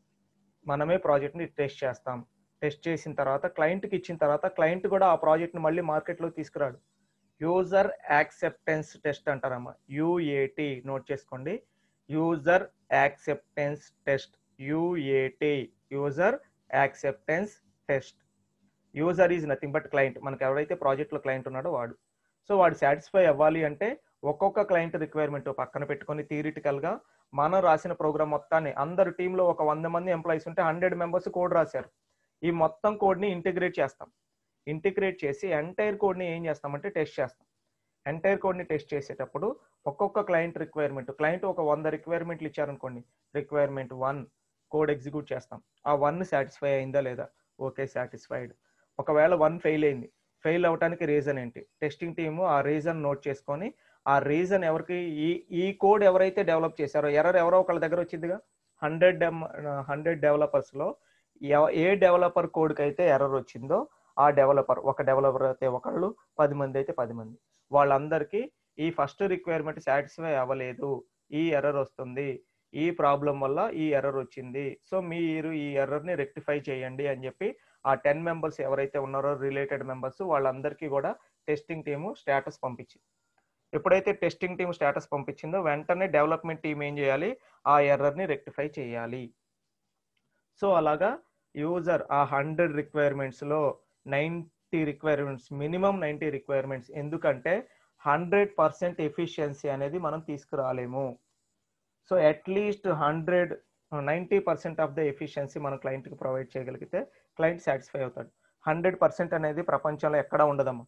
మనమే ప్రాజెక్ట్ని టెస్ట్ చేస్తాం టెస్ట్ చేసిన తర్వాత క్లయింట్కి ఇచ్చిన తర్వాత క్లయింట్ కూడా ఆ ప్రాజెక్ట్ని మళ్ళీ మార్కెట్లో తీసుకురాడు యూజర్ యాక్సెప్టెన్స్ టెస్ట్ అంటారమ్మా యుఏటి నోట్ చేసుకోండి user acceptance test UAT user acceptance test user is nothing but client మనకి ఎవరైతే ప్రాజెక్ట్లో క్లయింట్ ఉన్నాడో వాడు సో వాడు సాటిస్ఫై అవ్వాలి అంటే ఒక్కొక్క క్లయింట్ రిక్వైర్మెంట్ పక్కన పెట్టుకొని థియరిటికల్గా మనం రాసిన ప్రోగ్రామ్ మొత్తాన్ని అందరు టీంలో ఒక వంద మంది ఎంప్లాయీస్ ఉంటే హండ్రెడ్ మెంబర్స్ కోడ్ రాశారు ఈ మొత్తం కోడ్ని ఇంటిగ్రేట్ చేస్తాం ఇంటిగ్రేట్ చేసి ఎంటైర్ కోడ్ని ఏం చేస్తామంటే టెస్ట్ చేస్తాం ఎంటైర్ కోడ్ని టెస్ట్ చేసేటప్పుడు ఒక్కొక్క క్లయింట్ రిక్వైర్మెంట్ క్లయింట్ ఒక వంద రిక్వైర్మెంట్లు ఇచ్చారనుకోండి రిక్వైర్మెంట్ వన్ కోడ్ ఎగ్జిక్యూట్ చేస్తాం ఆ వన్ సాటిస్ఫై అయిందా లేదా ఓకే సాటిస్ఫైడ్ ఒకవేళ వన్ ఫెయిల్ అయింది ఫెయిల్ అవడానికి రీజన్ ఏంటి టెస్టింగ్ టీము ఆ రీజన్ నోట్ చేసుకొని ఆ రీజన్ ఎవరికి ఈ ఈ కోడ్ ఎవరైతే డెవలప్ చేశారో ఎర్రర్ ఎవరో ఒకళ్ళ దగ్గర వచ్చిందిగా హండ్రెడ్ హండ్రెడ్ డెవలపర్స్లో ఏ డెవలపర్ కోడ్కి అయితే ఎర్రర్ వచ్చిందో ఆ డెవలపర్ ఒక డెవలపర్ అయితే ఒకళ్ళు పది మంది అయితే పది మంది వాళ్ళందరికీ ఈ ఫస్ట్ రిక్వైర్మెంట్ సాటిస్ఫై అవ్వలేదు ఈ ఎర్రర్ వస్తుంది ఈ ప్రాబ్లం వల్ల ఈ ఎర్రర్ వచ్చింది సో మీరు ఈ ఎర్రర్ని రెక్టిఫై చేయండి అని చెప్పి ఆ టెన్ మెంబర్స్ ఎవరైతే ఉన్నారో రిలేటెడ్ మెంబర్స్ వాళ్ళందరికీ కూడా టెస్టింగ్ టీము స్టేటస్ పంపించింది ఎప్పుడైతే టెస్టింగ్ టీం స్టేటస్ పంపించిందో వెంటనే డెవలప్మెంట్ టీం ఏం చేయాలి ఆ ఎర్రర్ని రెక్టిఫై చేయాలి సో అలాగా యూజర్ ఆ హండ్రెడ్ రిక్వైర్మెంట్స్లో ninety requirements minimum ninety requirements ఎందుకంటే హండ్రెడ్ పర్సెంట్ ఎఫిషియన్సీ అనేది మనం తీసుకురాలేము so at least hundred ninety percent of the efficiency మనం క్లయింట్కి ప్రొవైడ్ చేయగలిగితే క్లయింట్ సాటిస్ఫై అవుతాడు హండ్రెడ్ పర్సెంట్ అనేది ప్రపంచంలో ఎక్కడా ఉండదమ్మా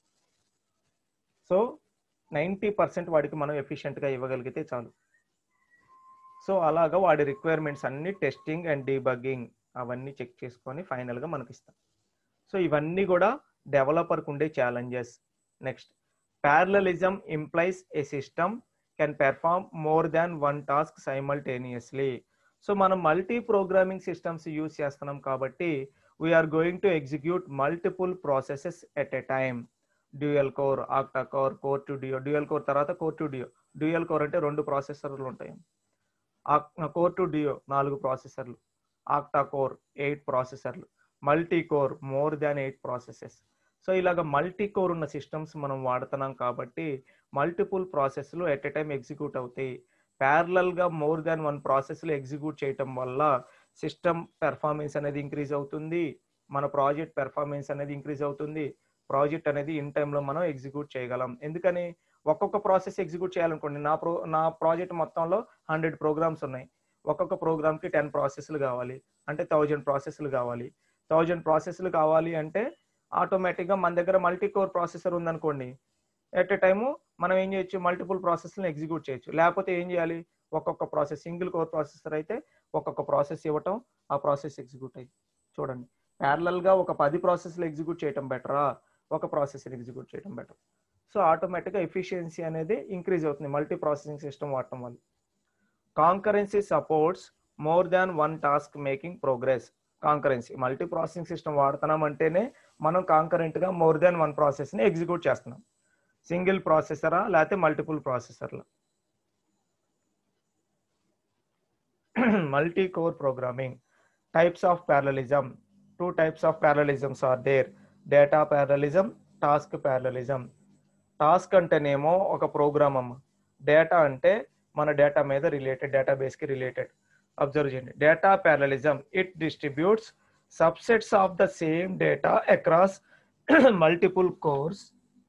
సో నైంటీ పర్సెంట్ వాడికి మనం ఎఫిషియెంట్గా ఇవ్వగలిగితే చాలు సో అలాగా వాడి రిక్వైర్మెంట్స్ అన్ని టెస్టింగ్ అండ్ డీబగ్గింగ్ అవన్నీ చెక్ చేసుకొని ఫైనల్గా మనకి ఇస్తాం సో ఇవన్నీ కూడా డెవలపర్కి ఉండే challenges next parallelism implies a system can perform more than one task simultaneously so మనం మల్టీ ప్రోగ్రామింగ్ సిస్టమ్స్ యూజ్ చేస్తున్నాం కాబట్టి we're going to execute multiple processes at a time dual core octa core core two duo dual core తర్వాత core two duo dual core అంటే రెండు ప్రాసెసర్లు ఉంటాయి core two డియో నాలుగు ప్రాసెసర్లు ఆక్టా కోర్ ఎయిట్ ప్రాసెసర్లు multi core more than eight processes so ఇలాగ multi core ఉన్న సిస్టమ్స్ మనం వాడుతున్నాం కాబట్టి మల్టిపుల్ ప్రాసెస్లు ఎట్ ఎ టైం ఎగ్జిక్యూట్ అవుతాయి ప్యారలల్గా మోర్ దాన్ వన్ ప్రాసెస్లు ఎగ్జిక్యూట్ చేయటం వల్ల సిస్టమ్ పెర్ఫార్మెన్స్ అనేది ఇంక్రీజ్ అవుతుంది మన ప్రాజెక్ట్ పెర్ఫార్మెన్స్ అనేది ఇంక్రీజ్ అవుతుంది ప్రాజెక్ట్ అనేది ఇన్ టైంలో మనం ఎగ్జిక్యూట్ చేయగలం ఎందుకని ఒక్కొక్క ప్రాసెస్ ఎగ్జిక్యూట్ చేయాలనుకోండి నా ప్రో నా ప్రాజెక్ట్ మొత్తంలో హండ్రెడ్ ప్రోగ్రామ్స్ ఉన్నాయి ఒక్కొక్క ప్రోగ్రామ్కి టెన్ ప్రాసెస్లు కావాలి అంటే థౌజండ్ ప్రాసెస్లు కావాలి థౌజండ్ ప్రాసెస్లు కావాలి అంటే ఆటోమేటిక్గా మన దగ్గర మల్టీ కోర్ ప్రాసెసర్ ఉందనుకోండి ఎట్ ఎ టైము మనం ఏం చేయొచ్చు మల్టిపుల్ ప్రాసెస్లను ఎగ్జిక్యూట్ చేయొచ్చు లేకపోతే ఏం చేయాలి ఒక్కొక్క ప్రాసెస్ సింగిల్ కోర్ ప్రాసెసర్ అయితే ఒక్కొక్క ప్రాసెస్ ఇవ్వటం ఆ ప్రాసెస్ ఎగ్జిక్యూట్ అయ్యి చూడండి ప్యారలల్గా ఒక పది ప్రాసెస్లు ఎగ్జిక్యూట్ చేయటం బెటరా ఒక ప్రాసెస్ ఎగ్జిక్యూట్ చేయడం బెటర్ సో ఆటోమేటిక్గా ఎఫిషియన్సీ అనేది ఇంక్రీజ్ అవుతుంది మల్టీ ప్రాసెసింగ్ సిస్టమ్ వాడటం వల్ల concurrency supports more than one task making progress concurrency multi processing system వాడుతున్నాం అంటేనే మనం కాంకరెంట్గా మోర్ దాన్ వన్ ప్రాసెస్ని ఎగ్జిక్యూట్ చేస్తున్నాం సింగిల్ ప్రాసెసరా లేకపోతే మల్టిపుల్ ప్రాసెసర్లా multi core programming types of parallelism two types of parallelisms are there data parallelism task parallelism task అంటేనేమో ఒక ప్రోగ్రామ్ అమ్మ డేటా అంటే మన డేటా మీద రిలేటెడ్ డేటాబేస్కి రిలేటెడ్ అబ్జర్వ్ చేయండి data parallelism it distributes subsets of the same data across multiple cores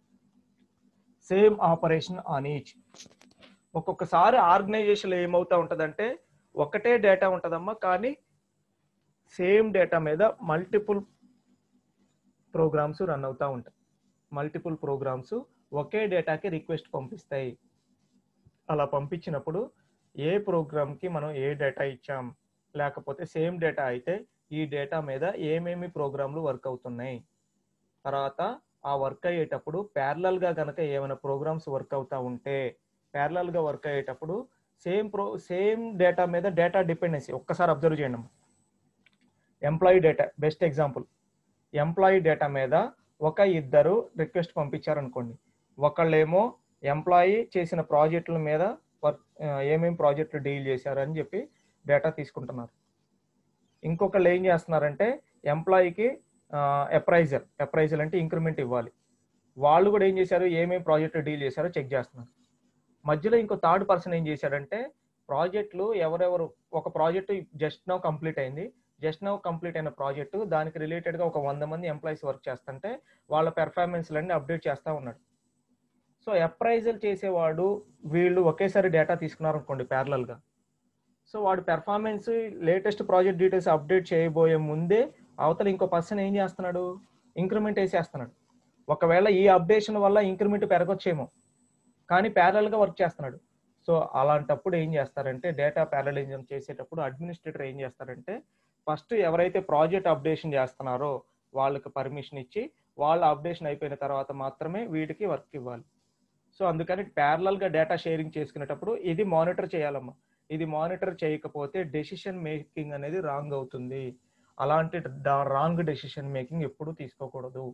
same operation on each ఒక్కొక్కసారి organization ఏమవుతా ఉంటుందంటే ఒకటే డేటా ఉంటుందమ్మా కానీ సేమ్ డేటా మీద మల్టిపుల్ ప్రోగ్రామ్స్ రన్ అవుతూ ఉంటాయి మల్టిపుల్ ప్రోగ్రామ్స్ ఒకే డేటాకి రిక్వెస్ట్ పంపిస్తాయి అలా పంపించినప్పుడు ఏ ప్రోగ్రామ్కి మనం ఏ డేటా ఇచ్చాం లేకపోతే సేమ్ డేటా అయితే ఈ డేటా మీద ఏమేమి ప్రోగ్రాంలు వర్క్ అవుతున్నాయి తర్వాత ఆ వర్క్ అయ్యేటప్పుడు ప్యారలల్గా కనుక ఏమైనా ప్రోగ్రామ్స్ వర్క్ అవుతా ఉంటే ప్యారలల్గా వర్క్ అయ్యేటప్పుడు సేమ్ ప్రో సేమ్ డేటా మీద డేటా డిపెండెన్సీ ఒక్కసారి అబ్జర్వ్ చేయండి employee data best example employee data మీద ఒక ఇద్దరు రిక్వెస్ట్ పంపించారనుకోండి ఒకళ్ళేమో ఎంప్లాయీ చేసిన ప్రాజెక్టుల మీద వర్క్ ఏమేమి ప్రాజెక్టులు డీల్ చేశారని చెప్పి డేటా తీసుకుంటున్నారు ఇంకొకళ్ళు ఏం చేస్తున్నారంటే ఎంప్లాయీకి అప్రైజర్ అప్రైజల్ అంటే ఇంక్రిమెంట్ ఇవ్వాలి వాళ్ళు కూడా ఏం చేశారు ఏమేమి ప్రాజెక్టు డీల్ చేశారో చెక్ చేస్తున్నారు మధ్యలో ఇంకో థర్డ్ పర్సన్ ఏం చేశాడంటే ప్రాజెక్టులు ఎవరెవరు ఒక ప్రాజెక్టు జస్ట్ నౌ కంప్లీట్ అయింది జస్ట్ నౌ కంప్లీట్ అయిన ప్రాజెక్టు దానికి రిలేటెడ్గా ఒక వంద మంది ఎంప్లాయీస్ వర్క్ చేస్తుంటే వాళ్ళ పెర్ఫార్మెన్స్లన్నీ అప్డేట్ చేస్తూ ఉన్నాడు సో అప్రైజల్ చేసేవాడు వీళ్ళు ఒకేసారి డేటా తీసుకున్నారు అనుకోండి ప్యారలల్గా సో వాడు performance latest project details update చేయబోయే ముందే అవతల ఇంకో పర్సన్ ఏం చేస్తున్నాడు ఇంక్రిమెంట్ వేసేస్తున్నాడు ఒకవేళ ఈ అప్డేషన్ వల్ల ఇంక్రిమెంట్ పెరగొచ్చేమో కానీ ప్యారల్గా వర్క్ చేస్తున్నాడు సో అలాంటప్పుడు ఏం చేస్తారంటే డేటా ప్యారలిజం చేసేటప్పుడు అడ్మినిస్ట్రేటర్ ఏం చేస్తారంటే ఫస్ట్ ఎవరైతే ప్రాజెక్ట్ అప్డేషన్ చేస్తున్నారో వాళ్ళకి పర్మిషన్ ఇచ్చి వాళ్ళ అప్డేషన్ అయిపోయిన తర్వాత మాత్రమే వీటికి వర్క్ ఇవ్వాలి సో అందుకని ప్యారలల్గా డేటా షేరింగ్ చేసుకునేటప్పుడు ఇది మానిటర్ చేయాలమ్మా ఇది మానిటర్ చేయకపోతే డెసిషన్ మేకింగ్ అనేది రాంగ్ అవుతుంది అలాంటి రాంగ్ డెసిషన్ మేకింగ్ ఎప్పుడు తీసుకోకూడదు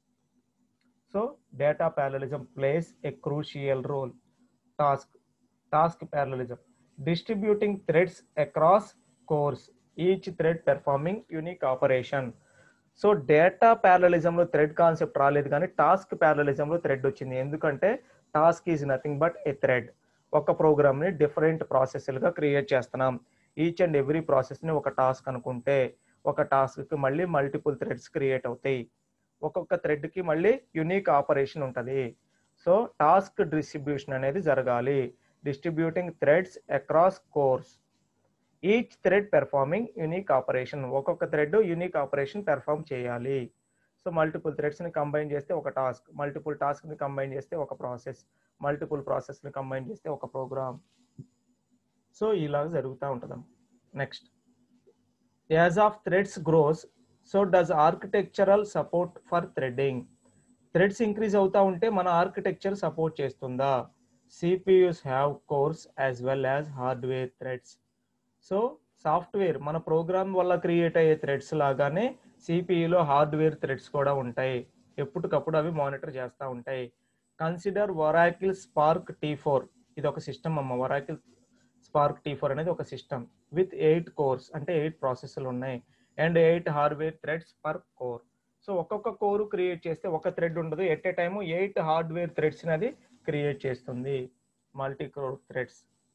so data parallelism plays a crucial role task task parallelism distributing threads across cores each thread performing unique operation so data ప్యారలిజంలో థ్రెడ్ కాన్సెప్ట్ రాలేదు కానీ టాస్క్ ప్యారలిజంలో థ్రెడ్ వచ్చింది ఎందుకంటే task is nothing but a thread ఒక ప్రోగ్రామ్ని different ప్రాసెస్లుగా create చేస్తున్నాం ఈచ్ అండ్ ఎవ్రీ ప్రాసెస్ని ఒక టాస్క్ అనుకుంటే ఒక టాస్క్కి మళ్ళీ మల్టిపుల్ థ్రెడ్స్ క్రియేట్ అవుతాయి ఒక్కొక్క థ్రెడ్కి మళ్ళీ యునిక్ ఆపరేషన్ ఉంటుంది సో టాస్క్ డిస్ట్రిబ్యూషన్ అనేది జరగాలి distributing threads across cores each thread performing unique operation ఒక్కొక్క థ్రెడ్ యునిక్ ఆపరేషన్ పెర్ఫామ్ చేయాలి సో మల్టిపుల్ థ్రెడ్స్ని కంబైన్ చేస్తే ఒక టాస్క్ మల్టిపుల్ టాస్క్ని కంబైన్ చేస్తే ఒక ప్రాసెస్ మల్టిపుల్ ప్రాసెస్ని కంబైన్ చేస్తే ఒక ప్రోగ్రామ్ సో ఇలాగ జరుగుతూ ఉంటుంది next as of threads grows so does architectural support for threading threads increase అవుతా ఉంటే మన ఆర్కిటెక్చర్ సపోర్ట్ చేస్తుందా CPUs have cores as well as hardware threads so software మన ప్రోగ్రామ్ వల్ల క్రియేట్ అయ్యే థ్రెడ్స్ లాగానే సిపియులో హార్డ్వేర్ థ్రెడ్స్ కూడా ఉంటాయి ఎప్పటికప్పుడు అవి మానిటర్ చేస్తూ ఉంటాయి consider Oracle SPARC T four ఇది ఒక సిస్టమ్ అమ్మ వరాకిల్ స్పార్క్ టీ ఫోర్ అనేది ఒక సిస్టమ్ విత్ ఎయిట్ కోర్స్ అంటే ఎయిట్ ప్రాసెస్లు ఉన్నాయి and eight hardware threads per core so ఒక్కొక్క కోరు క్రియేట్ చేస్తే ఒక థ్రెడ్ ఉండదు at a time eight hardware threads అది క్రియేట్ చేస్తుంది multi core threads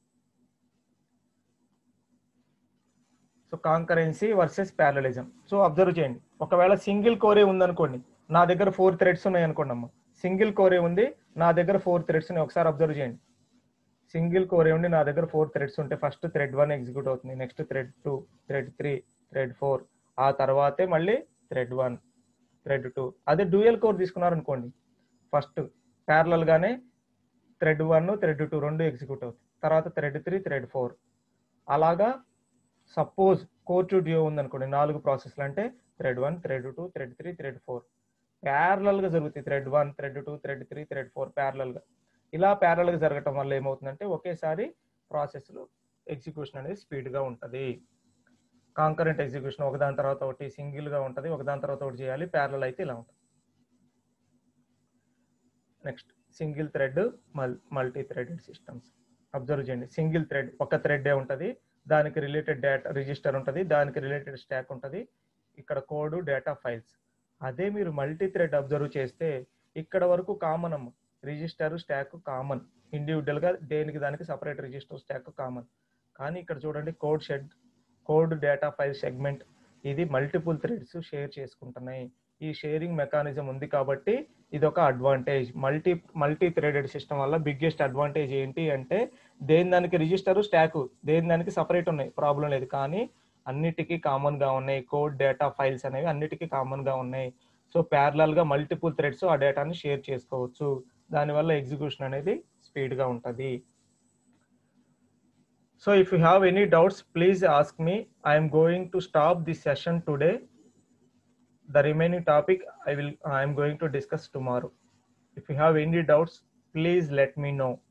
so concurrency versus parallelism so observe చేయండి ఒకవేళ సింగిల్ కోరే ఉందనుకోండి నా దగ్గర ఫోర్ థ్రెడ్స్ ఉన్నాయి అనుకోండి అమ్మ సింగిల్ కోరే ఉంది నా దగ్గర ఫోర్ థ్రెడ్స్ ఉన్నాయి ఒకసారి అబ్జర్వ్ చేయండి సింగిల్ కోరే ఉండి నా దగ్గర ఫోర్ థ్రెడ్స్ ఉంటే ఫస్ట్ థ్రెడ్ వన్ ఎగ్జిక్యూట్ అవుతుంది next thread two thread three thread four ఆ తర్వాతే మళ్ళీ థ్రెడ్ వన్ థ్రెడ్ టూ అదే డ్యూయల్ కోర్ తీసుకున్నారనుకోండి ఫస్ట్ ప్యారలల్ గానే థ్రెడ్ వన్ థ్రెడ్ టూ రెండు ఎగ్జిక్యూట్ అవుతాయి తర్వాత థ్రెడ్ త్రీ థ్రెడ్ ఫోర్ అలాగా సపోజ్ కోర్ టు డ్యూ ఉందనుకోండి నాలుగు ప్రాసెస్లు అంటే thread one thread two thread three thread four parallel గా జరుగుతాయి thread one thread two thread three thread four parallel గా ఇలా ప్యారలల్ గా జరగటం వల్ల ఏమవుతుందంటే ఒకేసారి ప్రాసెస్ లో ఎగ్జిక్యూషన్ అనేది స్పీడ్ గా ఉంటది కాంకరెంట్ ఎగ్జిక్యూషన్ ఒకదాని తర్వాత ఒకటి సింగిల్ గా ఉంటది ఒకదాని తర్వాత ఒకటి చేయాలి ప్యారలల్ అయితే ఇలా ఉంటుంది next single thread multi threaded systems observe చేయండి సింగిల్ థ్రెడ్ ఒక థ్రెడ్ ఉంటది దానికి రిలేటెడ్ డేటా రిజిస్టర్ ఉంటుంది దానికి రిలేటెడ్ స్టాక్ ఉంటుంది ఇక్కడ కోడ్ డేటా ఫైల్స్ అదే మీరు మల్టీ థ్రెడ్ అబ్జర్వ్ చేస్తే ఇక్కడ వరకు కామన్ అమ్మ రిజిస్టర్ స్టాక్ కామన్ ఇండివిజువల్ గా దేనికి దానికి సపరేట్ రిజిస్టర్ స్టాక్ కామన్ కానీ ఇక్కడ చూడండి code shared code data file segment ఇది మల్టిపుల్ థ్రెడ్స్ షేర్ చేసుకుంటున్నాయి ఈ షేరింగ్ మెకానిజం ఉంది కాబట్టి ఇది ఒక advantage multi multi threaded system వల్ల బిగ్గెస్ట్ అడ్వాంటేజ్ ఏంటి అంటే దేని దానికి రిజిస్టర్ స్టాక్ దేని దానికి సపరేట్ ఉన్నాయి ప్రాబ్లం లేదు కానీ అన్నిటికీ కామన్ గా ఉన్నాయి కోడ్ డేటా ఫైల్స్ అనేవి అన్నిటికీ కామన్ గా ఉన్నాయి సో ప్యారలల్ గా మల్టిపుల్ థ్రెడ్స్ ఆ డేటాని షేర్ చేసుకోవచ్చు దానివల్ల ఎగ్జిక్యూషన్ అనేది స్పీడ్ గా ఉంటుంది so if you have any doubts please ask me I'm going to stop this session today the remaining topic i will i am going to discuss tomorrow if you have any doubts please let me know